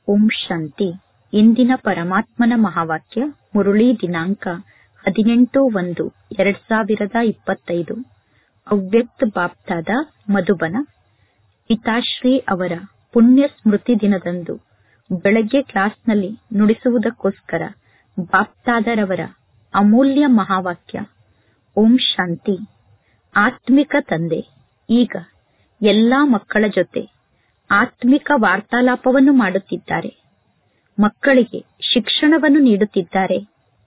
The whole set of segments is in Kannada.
ಓಂ ಶಾಂತಿ ಇಂದಿನ ಪರಮಾತ್ಮನ ಮಹಾವಾಕ್ಯ ಮುರುಳಿ ದಿನಾಂಕ ಹದಿನೆಂಟು ಒಂದು ಎರಡ್ ಸಾವಿರದ ಇಪ್ಪತ್ತೈದು ಅವ್ಯಕ್ತ ಬಾಪ್ದಾದ ಮಧುಬನ ಪಿತಾಶ್ರೀ ಅವರ ಪುಣ್ಯ ಸ್ಮೃತಿ ದಿನದಂದು ಬೆಳಗ್ಗೆ ಕ್ಲಾಸ್ನಲ್ಲಿ ನುಡಿಸುವುದಕ್ಕೋಸ್ಕರ ಬಾಪ್ದಾದರವರ ಅಮೂಲ್ಯ ಮಹಾವಾಕ್ಯ ಓಂ ಶಾಂತಿ ಆತ್ಮಿಕ ತಂದೆ ಈಗ ಎಲ್ಲಾ ಮಕ್ಕಳ ಜೊತೆ ಆತ್ಮಿಕ ವಾರ್ತಾಲಾಪವನ್ನು ಮಾಡುತ್ತಿದ್ದಾರೆ ಮಕ್ಕಳಿಗೆ ಶಿಕ್ಷಣವನ್ನು ನೀಡುತ್ತಿದ್ದಾರೆ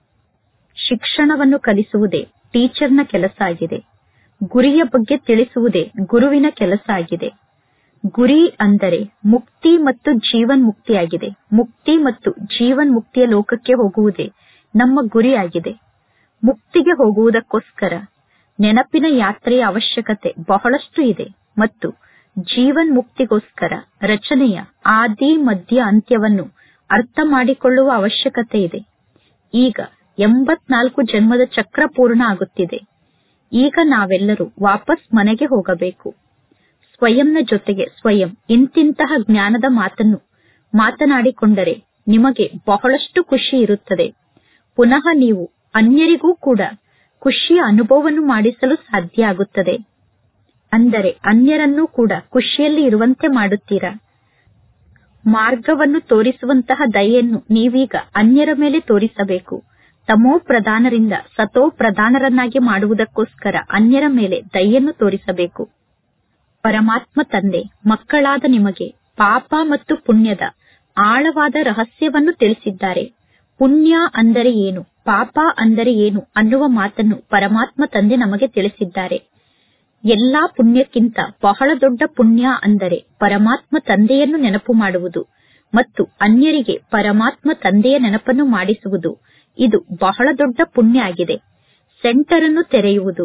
ಶಿಕ್ಷಣವನ್ನು ಕಲಿಸುವುದೇ ಟೀಚರ್ನ ಕೆಲಸ ಆಗಿದೆ ಗುರಿಯ ಬಗ್ಗೆ ತಿಳಿಸುವುದೇ ಗುರುವಿನ ಕೆಲಸ ಆಗಿದೆ ಗುರಿ ಅಂದರೆ ಮುಕ್ತಿ ಮತ್ತು ಜೀವನ್ ಮುಕ್ತಿಯಾಗಿದೆ ಮುಕ್ತಿ ಮತ್ತು ಜೀವನ್ ಮುಕ್ತಿಯ ಲೋಕಕ್ಕೆ ಹೋಗುವುದೇ ನಮ್ಮ ಗುರಿಯಾಗಿದೆ ಮುಕ್ತಿಗೆ ಹೋಗುವುದಕ್ಕೋಸ್ಕರ ನೆನಪಿನ ಯಾತ್ರೆಯ ಅವಶ್ಯಕತೆ ಬಹಳಷ್ಟು ಇದೆ ಮತ್ತು ಜೀವನ್ ಮುಕ್ತಿಗೋಸ್ಕರ ರಚನೆಯ ಆದಿ ಮಧ್ಯ ಅಂತ್ಯವನ್ನು ಅರ್ಥ ಮಾಡಿಕೊಳ್ಳುವ ಅವಶ್ಯಕತೆ ಇದೆ ಈಗ ಎಂಬತ್ನಾಲ್ಕು ಜನ್ಮದ ಚಕ್ರ ಪೂರ್ಣ ಆಗುತ್ತಿದೆ ಈಗ ನಾವೆಲ್ಲರೂ ವಾಪಸ್ ಮನೆಗೆ ಹೋಗಬೇಕು ಸ್ವಯಂನ ಜೊತೆಗೆ ಸ್ವಯಂ ಇಂತಿಂತಹ ಜ್ಞಾನದ ಮಾತನ್ನು ಮಾತನಾಡಿಕೊಂಡರೆ ನಿಮಗೆ ಬಹಳಷ್ಟು ಖುಷಿ ಇರುತ್ತದೆ ಪುನಃ ನೀವು ಅನ್ಯರಿಗೂ ಕೂಡ ಖುಷಿಯ ಅನುಭವವನ್ನು ಮಾಡಿಸಲು ಸಾಧ್ಯ ಆಗುತ್ತದೆ ಅಂದರೆ ಅನ್ಯರನ್ನೂ ಕೂಡ ಖುಷಿಯಲ್ಲಿ ಇರುವಂತೆ ಮಾಡುತ್ತೀರಾ ಮಾರ್ಗವನ್ನು ತೋರಿಸುವಂತಹ ದಯೆಯನ್ನು ನೀವೀಗ ಅನ್ಯರ ಮೇಲೆ ತೋರಿಸಬೇಕು ತಮೋ ಪ್ರಧಾನರಿಂದ ಸತೋ ಪ್ರಧಾನರನ್ನಾಗಿ ಮಾಡುವುದಕ್ಕೋಸ್ಕರ ಅನ್ಯರ ಮೇಲೆ ದಯೆಯನ್ನು ತೋರಿಸಬೇಕು ಪರಮಾತ್ಮ ತಂದೆ ಮಕ್ಕಳಾದ ನಿಮಗೆ ಪಾಪ ಮತ್ತು ಪುಣ್ಯದ ಆಳವಾದ ರಹಸ್ಯವನ್ನು ತಿಳಿಸಿದ್ದಾರೆ ಪುಣ್ಯ ಅಂದರೆ ಏನು ಪಾಪ ಅಂದರೆ ಏನು ಅನ್ನುವ ಮಾತನ್ನು ಪರಮಾತ್ಮ ತಂದೆ ನಮಗೆ ತಿಳಿಸಿದ್ದಾರೆ ಎಲ್ಲಾ ಪುಣ್ಯಕ್ಕಿಂತ ಬಹಳ ದೊಡ್ಡ ಪುಣ್ಯ ಅಂದರೆ ಪರಮಾತ್ಮ ತಂದೆಯನ್ನು ನೆನಪು ಮಾಡುವುದು ಮತ್ತು ಅನ್ಯರಿಗೆ ಪರಮಾತ್ಮ ತಂದೆಯ ನೆನಪನ್ನು ಮಾಡಿಸುವುದು ಇದು ಬಹಳ ದೊಡ್ಡ ಪುಣ್ಯ ಆಗಿದೆ ಸೆಂಟರ್ ಅನ್ನು ತೆರೆಯುವುದು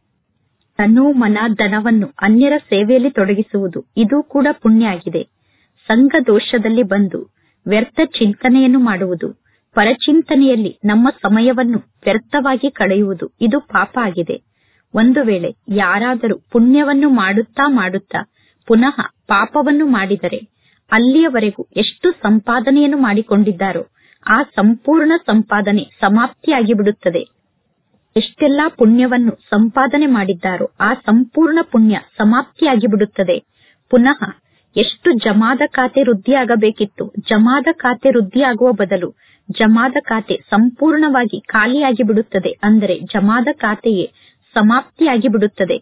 ತನು ಮನ ಧನವನ್ನು ಅನ್ಯರ ಸೇವೆಯಲ್ಲಿ ತೊಡಗಿಸುವುದು ಇದು ಕೂಡ ಪುಣ್ಯ ಆಗಿದೆ ಸಂಘ ದೋಷದಲ್ಲಿ ಬಂದು ವ್ಯರ್ಥ ಚಿಂತನೆಯನ್ನು ಮಾಡುವುದು ಪರಚಿಂತನೆಯಲ್ಲಿ ನಮ್ಮ ಸಮಯವನ್ನು ವ್ಯರ್ಥವಾಗಿ ಕಳೆಯುವುದು ಇದು ಪಾಪ ಆಗಿದೆ ಒಂದು ವೇಳೆ ಯಾರಾದರೂ ಪುಣ್ಯವನ್ನು ಮಾಡುತ್ತಾ ಮಾಡುತ್ತಾ ಪುನಃ ಪಾಪವನ್ನು ಮಾಡಿದರೆ ಅಲ್ಲಿಯವರೆಗೂ ಎಷ್ಟು ಸಂಪಾದನೆಯನ್ನು ಮಾಡಿಕೊಂಡಿದ್ದಾರೋ ಆ ಸಂಪೂರ್ಣ ಸಂಪಾದನೆ ಸಮಾಪ್ತಿಯಾಗಿ ಬಿಡುತ್ತದೆ ಎಷ್ಟೆಲ್ಲಾ ಪುಣ್ಯವನ್ನು ಸಂಪಾದನೆ ಮಾಡಿದ್ದಾರೋ ಆ ಸಂಪೂರ್ಣ ಪುಣ್ಯ ಸಮಾಪ್ತಿಯಾಗಿ ಬಿಡುತ್ತದೆ ಪುನಃ ಎಷ್ಟು ಜಮಾದ ಖಾತೆ ವೃದ್ಧಿಯಾಗಬೇಕಿತ್ತು ಜಮಾದ ಖಾತೆ ವೃದ್ಧಿಯಾಗುವ ಬದಲು ಜಮಾದ ಖಾತೆ ಸಂಪೂರ್ಣವಾಗಿ ಖಾಲಿಯಾಗಿ ಬಿಡುತ್ತದೆ ಅಂದರೆ ಜಮಾದ ಖಾತೆಯೇ ಸಮಾಪ್ತಿಯಾಗಿ ಬಿಡುತ್ತದೆ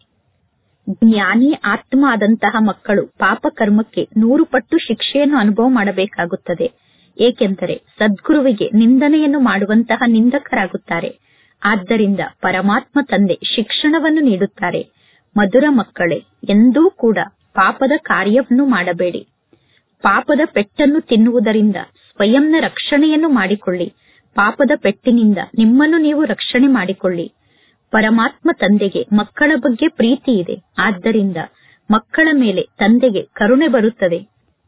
ಜ್ಞಾನಿ ಆತ್ಮ ಆದಂತಹ ಮಕ್ಕಳು ಪಾಪ ಕರ್ಮಕ್ಕೆ ನೂರು ಪಟ್ಟು ಶಿಕ್ಷೆಯನ್ನು ಅನುಭವ ಮಾಡಬೇಕಾಗುತ್ತದೆ ಏಕೆಂದರೆ ಸದ್ಗುರುವಿಗೆ ನಿಂದನೆಯನ್ನು ಮಾಡುವಂತಹ ನಿಂದಕರಾಗುತ್ತಾರೆ ಆದ್ದರಿಂದ ಪರಮಾತ್ಮ ತಂದೆ ಶಿಕ್ಷಣವನ್ನು ನೀಡುತ್ತಾರೆ ಮಧುರ ಮಕ್ಕಳೇ ಎಂದೂ ಕೂಡ ಪಾಪದ ಕಾರ್ಯವನ್ನು ಮಾಡಬೇಡಿ ಪಾಪದ ಪೆಟ್ಟನ್ನು ತಿನ್ನುವುದರಿಂದ ಸ್ವಯಂನ ರಕ್ಷಣೆಯನ್ನು ಮಾಡಿಕೊಳ್ಳಿ ಪಾಪದ ಪೆಟ್ಟಿನಿಂದ ನಿಮ್ಮನ್ನು ನೀವು ರಕ್ಷಣೆ ಮಾಡಿಕೊಳ್ಳಿ ಪರಮಾತ್ಮ ತಂದೆಗೆ ಮಕ್ಕಳ ಬಗ್ಗೆ ಪ್ರೀತಿ ಇದೆ ಆದ್ದರಿಂದ ಮಕ್ಕಳ ಮೇಲೆ ತಂದೆಗೆ ಕರುಣೆ ಬರುತ್ತದೆ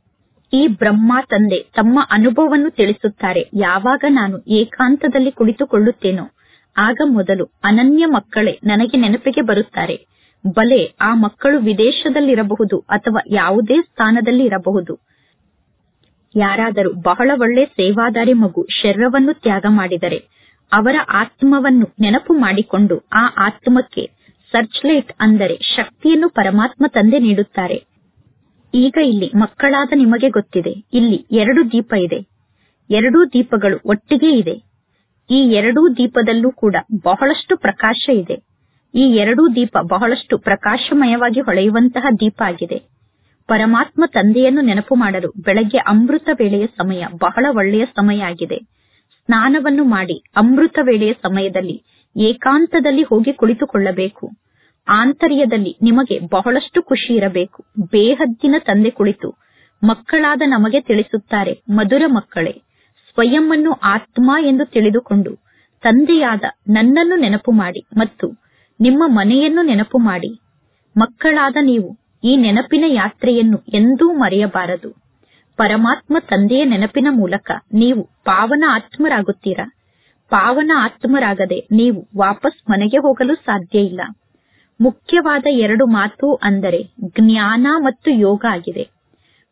ಈ ಬ್ರಹ್ಮ ತಂದೆ ತಮ್ಮ ಅನುಭವವನ್ನು ತಿಳಿಸುತ್ತಾರೆ ಯಾವಾಗ ನಾನು ಏಕಾಂತದಲ್ಲಿ ಕುಳಿತುಕೊಳ್ಳುತ್ತೇನೋ ಆಗ ಮೊದಲು ಅನನ್ಯ ಮಕ್ಕಳೇ ನನಗೆ ನೆನಪಿಗೆ ಬರುತ್ತಾರೆ ಬಲೆ ಆ ಮಕ್ಕಳು ವಿದೇಶದಲ್ಲಿರಬಹುದು ಅಥವಾ ಯಾವುದೇ ಸ್ಥಾನದಲ್ಲಿ ಇರಬಹುದು ಯಾರಾದರೂ ಬಹಳ ಒಳ್ಳೆ ಸೇವಾದಾರಿ ಮಗು ಶರೀರವನ್ನು ತ್ಯಾಗ ಮಾಡಿದರೆ ಅವರ ಆತ್ಮವನ್ನು ನೆನಪು ಮಾಡಿಕೊಂಡು ಆ ಆತ್ಮಕ್ಕೆ ಸರ್ಚ್ ಲೈಟ್ ಅಂದರೆ ಶಕ್ತಿಯನ್ನು ಪರಮಾತ್ಮ ತಂದೆ ನೀಡುತ್ತಾರೆ ಈಗ ಇಲ್ಲಿ ಮಕ್ಕಳಾದ ನಿಮಗೆ ಗೊತ್ತಿದೆ ಇಲ್ಲಿ ಎರಡು ದೀಪ ಇದೆ ಎರಡೂ ದೀಪಗಳು ಒಟ್ಟಿಗೆ ಇದೆ ಈ ಎರಡೂ ದೀಪದಲ್ಲೂ ಕೂಡ ಬಹಳಷ್ಟು ಪ್ರಕಾಶ ಇದೆ ಈ ಎರಡೂ ದೀಪ ಬಹಳಷ್ಟು ಪ್ರಕಾಶಮಯವಾಗಿ ಹೊಳೆಯುವಂತಹ ದೀಪ ಆಗಿದೆ ಪರಮಾತ್ಮ ತಂದೆಯನ್ನು ನೆನಪು ಮಾಡಲು ಬೆಳಗ್ಗೆ ಅಮೃತ ವೇಳೆಯ ಸಮಯ ಬಹಳ ಒಳ್ಳೆಯ ಸಮಯ ಆಗಿದೆ ಸ್ನಾನವನ್ನು ಮಾಡಿ ಅಮೃತ ವೇಳೆಯ ಸಮಯದಲ್ಲಿ ಏಕಾಂತದಲ್ಲಿ ಹೋಗಿ ಕುಳಿತುಕೊಳ್ಳಬೇಕು ಆಂತರ್ಯದಲ್ಲಿ ನಿಮಗೆ ಬಹಳಷ್ಟು ಖುಷಿ ಇರಬೇಕು ಬೇಹದ್ದಿನ ತಂದೆ ಕುಳಿತು ಮಕ್ಕಳಾದ ನಮಗೆ ತಿಳಿಸುತ್ತಾರೆ ಮಧುರ ಮಕ್ಕಳೇ ಸ್ವಯಂವನ್ನು ಆತ್ಮ ಎಂದು ತಿಳಿದುಕೊಂಡು ತಂದೆಯಾದ ನನ್ನನ್ನು ನೆನಪು ಮಾಡಿ ಮತ್ತು ನಿಮ್ಮ ಮನೆಯನ್ನು ನೆನಪು ಮಾಡಿ ಮಕ್ಕಳಾದ ನೀವು ಈ ನೆನಪಿನ ಯಾತ್ರೆಯನ್ನು ಎಂದೂ ಮರೆಯಬಾರದು ಪರಮಾತ್ಮ ತಂದೆಯ ನೆನಪಿನ ಮೂಲಕ ನೀವು ಪಾವನ ಆತ್ಮರಾಗುತ್ತೀರಾ ಪಾವನ ಆತ್ಮರಾಗದೆ ನೀವು ವಾಪಸ್ ಮನೆಗೆ ಹೋಗಲು ಸಾಧ್ಯ ಇಲ್ಲ ಮುಖ್ಯವಾದ ಎರಡು ಮಾತು ಅಂದರೆ ಜ್ಞಾನ ಮತ್ತು ಯೋಗ ಆಗಿದೆ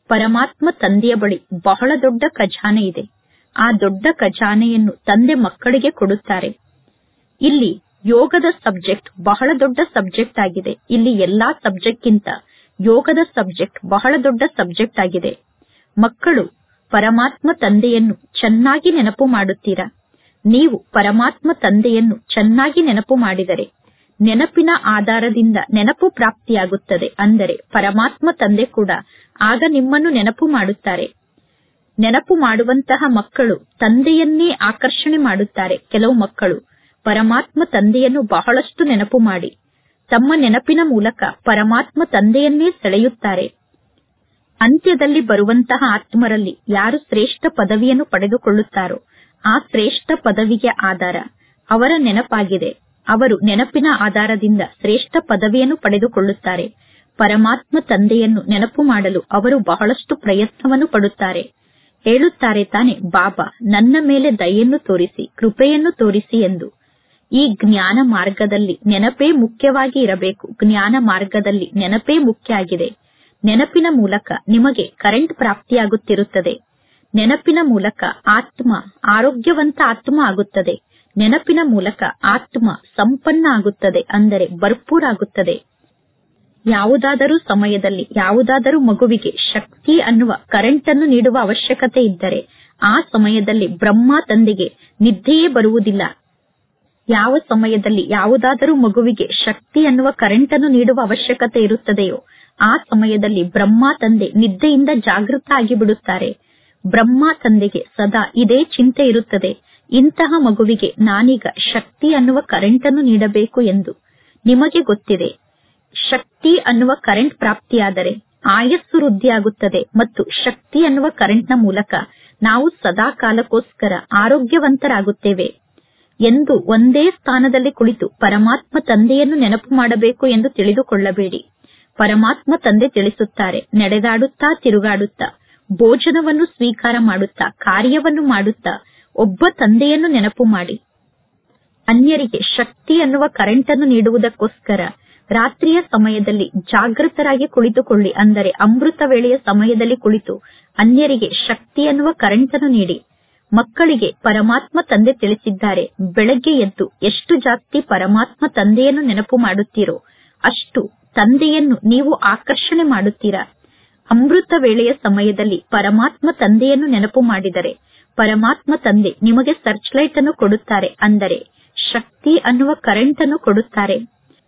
ಪರಮಾತ್ಮ ತಂದೆಯ ಬಳಿ ಬಹಳ ದೊಡ್ಡ ಖಜಾನೆ ಇದೆ ಆ ದೊಡ್ಡ ಖಜಾನೆಯನ್ನು ತಂದೆ ಮಕ್ಕಳಿಗೆ ಕೊಡುತ್ತಾರೆ ಇಲ್ಲಿ ಯೋಗದ ಸಬ್ಜೆಕ್ಟ್ ಬಹಳ ದೊಡ್ಡ ಸಬ್ಜೆಕ್ಟ್ ಆಗಿದೆ ಇಲ್ಲಿ ಎಲ್ಲಾ ಸಬ್ಜೆಕ್ಟ್ಗಿಂತ ಯೋಗದ ಸಬ್ಜೆಕ್ಟ್ ಬಹಳ ದೊಡ್ಡ ಸಬ್ಜೆಕ್ಟ್ ಆಗಿದೆ ಮಕ್ಕಳು ಪರಮಾತ್ಮ ತಂದೆಯನ್ನು ಚೆನ್ನಾಗಿ ನೆನಪು ಮಾಡುತ್ತೀರಾ ನೀವು ಪರಮಾತ್ಮ ತಂದೆಯನ್ನು ಚೆನ್ನಾಗಿ ನೆನಪು ಮಾಡಿದರೆ ನೆನಪಿನ ಆಧಾರದಿಂದ ನೆನಪು ಪ್ರಾಪ್ತಿಯಾಗುತ್ತದೆ ಅಂದರೆ ಪರಮಾತ್ಮ ತಂದೆ ಕೂಡ ಆಗ ನಿಮ್ಮನ್ನು ನೆನಪು ಮಾಡುತ್ತಾರೆ ನೆನಪು ಮಾಡುವಂತಹ ಮಕ್ಕಳು ತಂದೆಯನ್ನೇ ಆಕರ್ಷಣೆ ಮಾಡುತ್ತಾರೆ ಕೆಲವು ಮಕ್ಕಳು ಪರಮಾತ್ಮ ತಂದೆಯನ್ನು ಬಹಳಷ್ಟು ನೆನಪು ಮಾಡಿ ತಮ್ಮ ನೆನಪಿನ ಮೂಲಕ ಪರಮಾತ್ಮ ತಂದೆಯನ್ನೇ ಸೆಳೆಯುತ್ತಾರೆ ಅಂತ್ಯದಲ್ಲಿ ಬರುವಂತಹ ಆತ್ಮರಲ್ಲಿ ಯಾರು ಶ್ರೇಷ್ಠ ಪದವಿಯನ್ನು ಪಡೆದುಕೊಳ್ಳುತ್ತಾರೋ ಆ ಶ್ರೇಷ್ಠ ಪದವಿಗೆ ಆಧಾರ ಅವರ ನೆನಪಾಗಿದೆ ಅವರು ನೆನಪಿನ ಆಧಾರದಿಂದ ಶ್ರೇಷ್ಠ ಪದವಿಯನ್ನು ಪಡೆದುಕೊಳ್ಳುತ್ತಾರೆ ಪರಮಾತ್ಮ ತಂದೆಯನ್ನು ನೆನಪು ಮಾಡಲು ಅವರು ಬಹಳಷ್ಟು ಪ್ರಯತ್ನವನ್ನು ಪಡುತ್ತಾರೆ ಹೇಳುತ್ತಾರೆ ತಾನೆ ಬಾಬಾ ನನ್ನ ಮೇಲೆ ದಯೆಯನ್ನು ತೋರಿಸಿ ಕೃಪೆಯನ್ನು ತೋರಿಸಿ ಎಂದು ಈ ಜ್ಞಾನ ಮಾರ್ಗದಲ್ಲಿ ನೆನಪೇ ಮುಖ್ಯವಾಗಿ ಇರಬೇಕು ಜ್ಞಾನ ಮಾರ್ಗದಲ್ಲಿ ನೆನಪೇ ಮುಖ್ಯ ಆಗಿದೆ ನೆನಪಿನ ಮೂಲಕ ನಿಮಗೆ ಕರೆಂಟ್ ಪ್ರಾಪ್ತಿಯಾಗುತ್ತಿರುತ್ತದೆ ನೆನಪಿನ ಮೂಲಕ ಆತ್ಮ ಆರೋಗ್ಯವಂತ ಆತ್ಮ ಆಗುತ್ತದೆ ನೆನಪಿನ ಮೂಲಕ ಆತ್ಮ ಸಂಪನ್ನ ಆಗುತ್ತದೆ ಅಂದರೆ ಭರ್ಪೂರ್ ಆಗುತ್ತದೆ ಯಾವುದಾದರೂ ಸಮಯದಲ್ಲಿ ಯಾವುದಾದರೂ ಮಗುವಿಗೆ ಶಕ್ತಿ ಅನ್ನುವ ಕರೆಂಟ್ ಅನ್ನು ನೀಡುವ ಅವಶ್ಯಕತೆ ಇದ್ದರೆ ಆ ಸಮಯದಲ್ಲಿ ಬ್ರಹ್ಮ ತಂದೆಗೆ ನಿದ್ದೆಯೇ ಬರುವುದಿಲ್ಲ ಯಾವ ಸಮಯದಲ್ಲಿ ಯಾವುದಾದರೂ ಮಗುವಿಗೆ ಶಕ್ತಿ ಅನ್ನುವ ಕರೆಂಟ್ ಅನ್ನು ನೀಡುವ ಅವಶ್ಯಕತೆ ಇರುತ್ತದೆಯೋ ಆ ಸಮಯದಲ್ಲಿ ಬ್ರಹ್ಮ ತಂದೆ ನಿದ್ದೆಯಿಂದ ಜಾಗೃತ ಆಗಿಬಿಡುತ್ತಾರೆ ಬ್ರಹ್ಮ ತಂದೆಗೆ ಸದಾ ಇದೇ ಚಿಂತೆ ಇರುತ್ತದೆ ಇಂತಹ ಮಗುವಿಗೆ ನಾನೀಗ ಶಕ್ತಿ ಅನ್ನುವ ಕರೆಂಟ್ ಅನ್ನು ನೀಡಬೇಕು ಎಂದು ನಿಮಗೆ ಗೊತ್ತಿದೆ ಶಕ್ತಿ ಅನ್ನುವ ಕರೆಂಟ್ ಪ್ರಾಪ್ತಿಯಾದರೆ ಆಯಸ್ಸು ವೃದ್ಧಿಯಾಗುತ್ತದೆ ಮತ್ತು ಶಕ್ತಿ ಅನ್ನುವ ಕರೆಂಟ್ನ ಮೂಲಕ ನಾವು ಸದಾ ಕಾಲಕ್ಕೋಸ್ಕರ ಆರೋಗ್ಯವಂತರಾಗುತ್ತೇವೆ ಎಂದು ಒಂದೇ ಸ್ಥಾನದಲ್ಲಿ ಕುಳಿತು ಪರಮಾತ್ಮ ತಂದೆಯನ್ನು ನೆನಪು ಮಾಡಬೇಕು ಎಂದು ತಿಳಿದುಕೊಳ್ಳಬೇಡಿ ಪರಮಾತ್ಮ ತಂದೆ ತಿಳಿಸುತ್ತಾರೆ ನಡೆದಾಡುತ್ತಾ ತಿರುಗಾಡುತ್ತಾ ಭೋಜನವನ್ನು ಸ್ವೀಕಾರ ಮಾಡುತ್ತಾ ಕಾರ್ಯವನ್ನು ಮಾಡುತ್ತಾ ಒಬ್ಬ ತಂದೆಯನ್ನು ನೆನಪು ಮಾಡಿ ಅನ್ಯರಿಗೆ ಶಕ್ತಿ ಅನ್ನುವ ಕರೆಂಟ್ ಅನ್ನು ನೀಡುವುದಕ್ಕೋಸ್ಕರ ರಾತ್ರಿಯ ಸಮಯದಲ್ಲಿ ಜಾಗೃತರಾಗಿ ಕುಳಿತುಕೊಳ್ಳಿ ಅಂದರೆ ಅಮೃತ ವೇಳೆಯ ಸಮಯದಲ್ಲಿ ಕುಳಿತು ಅನ್ಯರಿಗೆ ಶಕ್ತಿ ಅನ್ನುವ ಕರೆಂಟ್ ಅನ್ನು ನೀಡಿ ಮಕ್ಕಳಿಗೆ ಪರಮಾತ್ಮ ತಂದೆ ತಿಳಿಸಿದ್ದಾರೆ ಬೆಳಗ್ಗೆ ಎದ್ದು ಎಷ್ಟು ಜಾಸ್ತಿ ಪರಮಾತ್ಮ ತಂದೆಯನ್ನು ನೆನಪು ಮಾಡುತ್ತೀರೋ ಅಷ್ಟು ತಂದೆಯನ್ನು ನೀವು ಆಕರ್ಷಣೆ ಮಾಡುತ್ತೀರಾ ಅಮೃತ ವೇಳೆಯ ಸಮಯದಲ್ಲಿ ಪರಮಾತ್ಮ ತಂದೆಯನ್ನು ನೆನಪು ಮಾಡಿದರೆ ಪರಮಾತ್ಮ ತಂದೆ ನಿಮಗೆ ಸರ್ಚ್ ಲೈಟ್ ಅನ್ನು ಕೊಡುತ್ತಾರೆ ಅಂದರೆ ಶಕ್ತಿ ಅನ್ನುವ ಕರೆಂಟ್ ಅನ್ನು ಕೊಡುತ್ತಾರೆ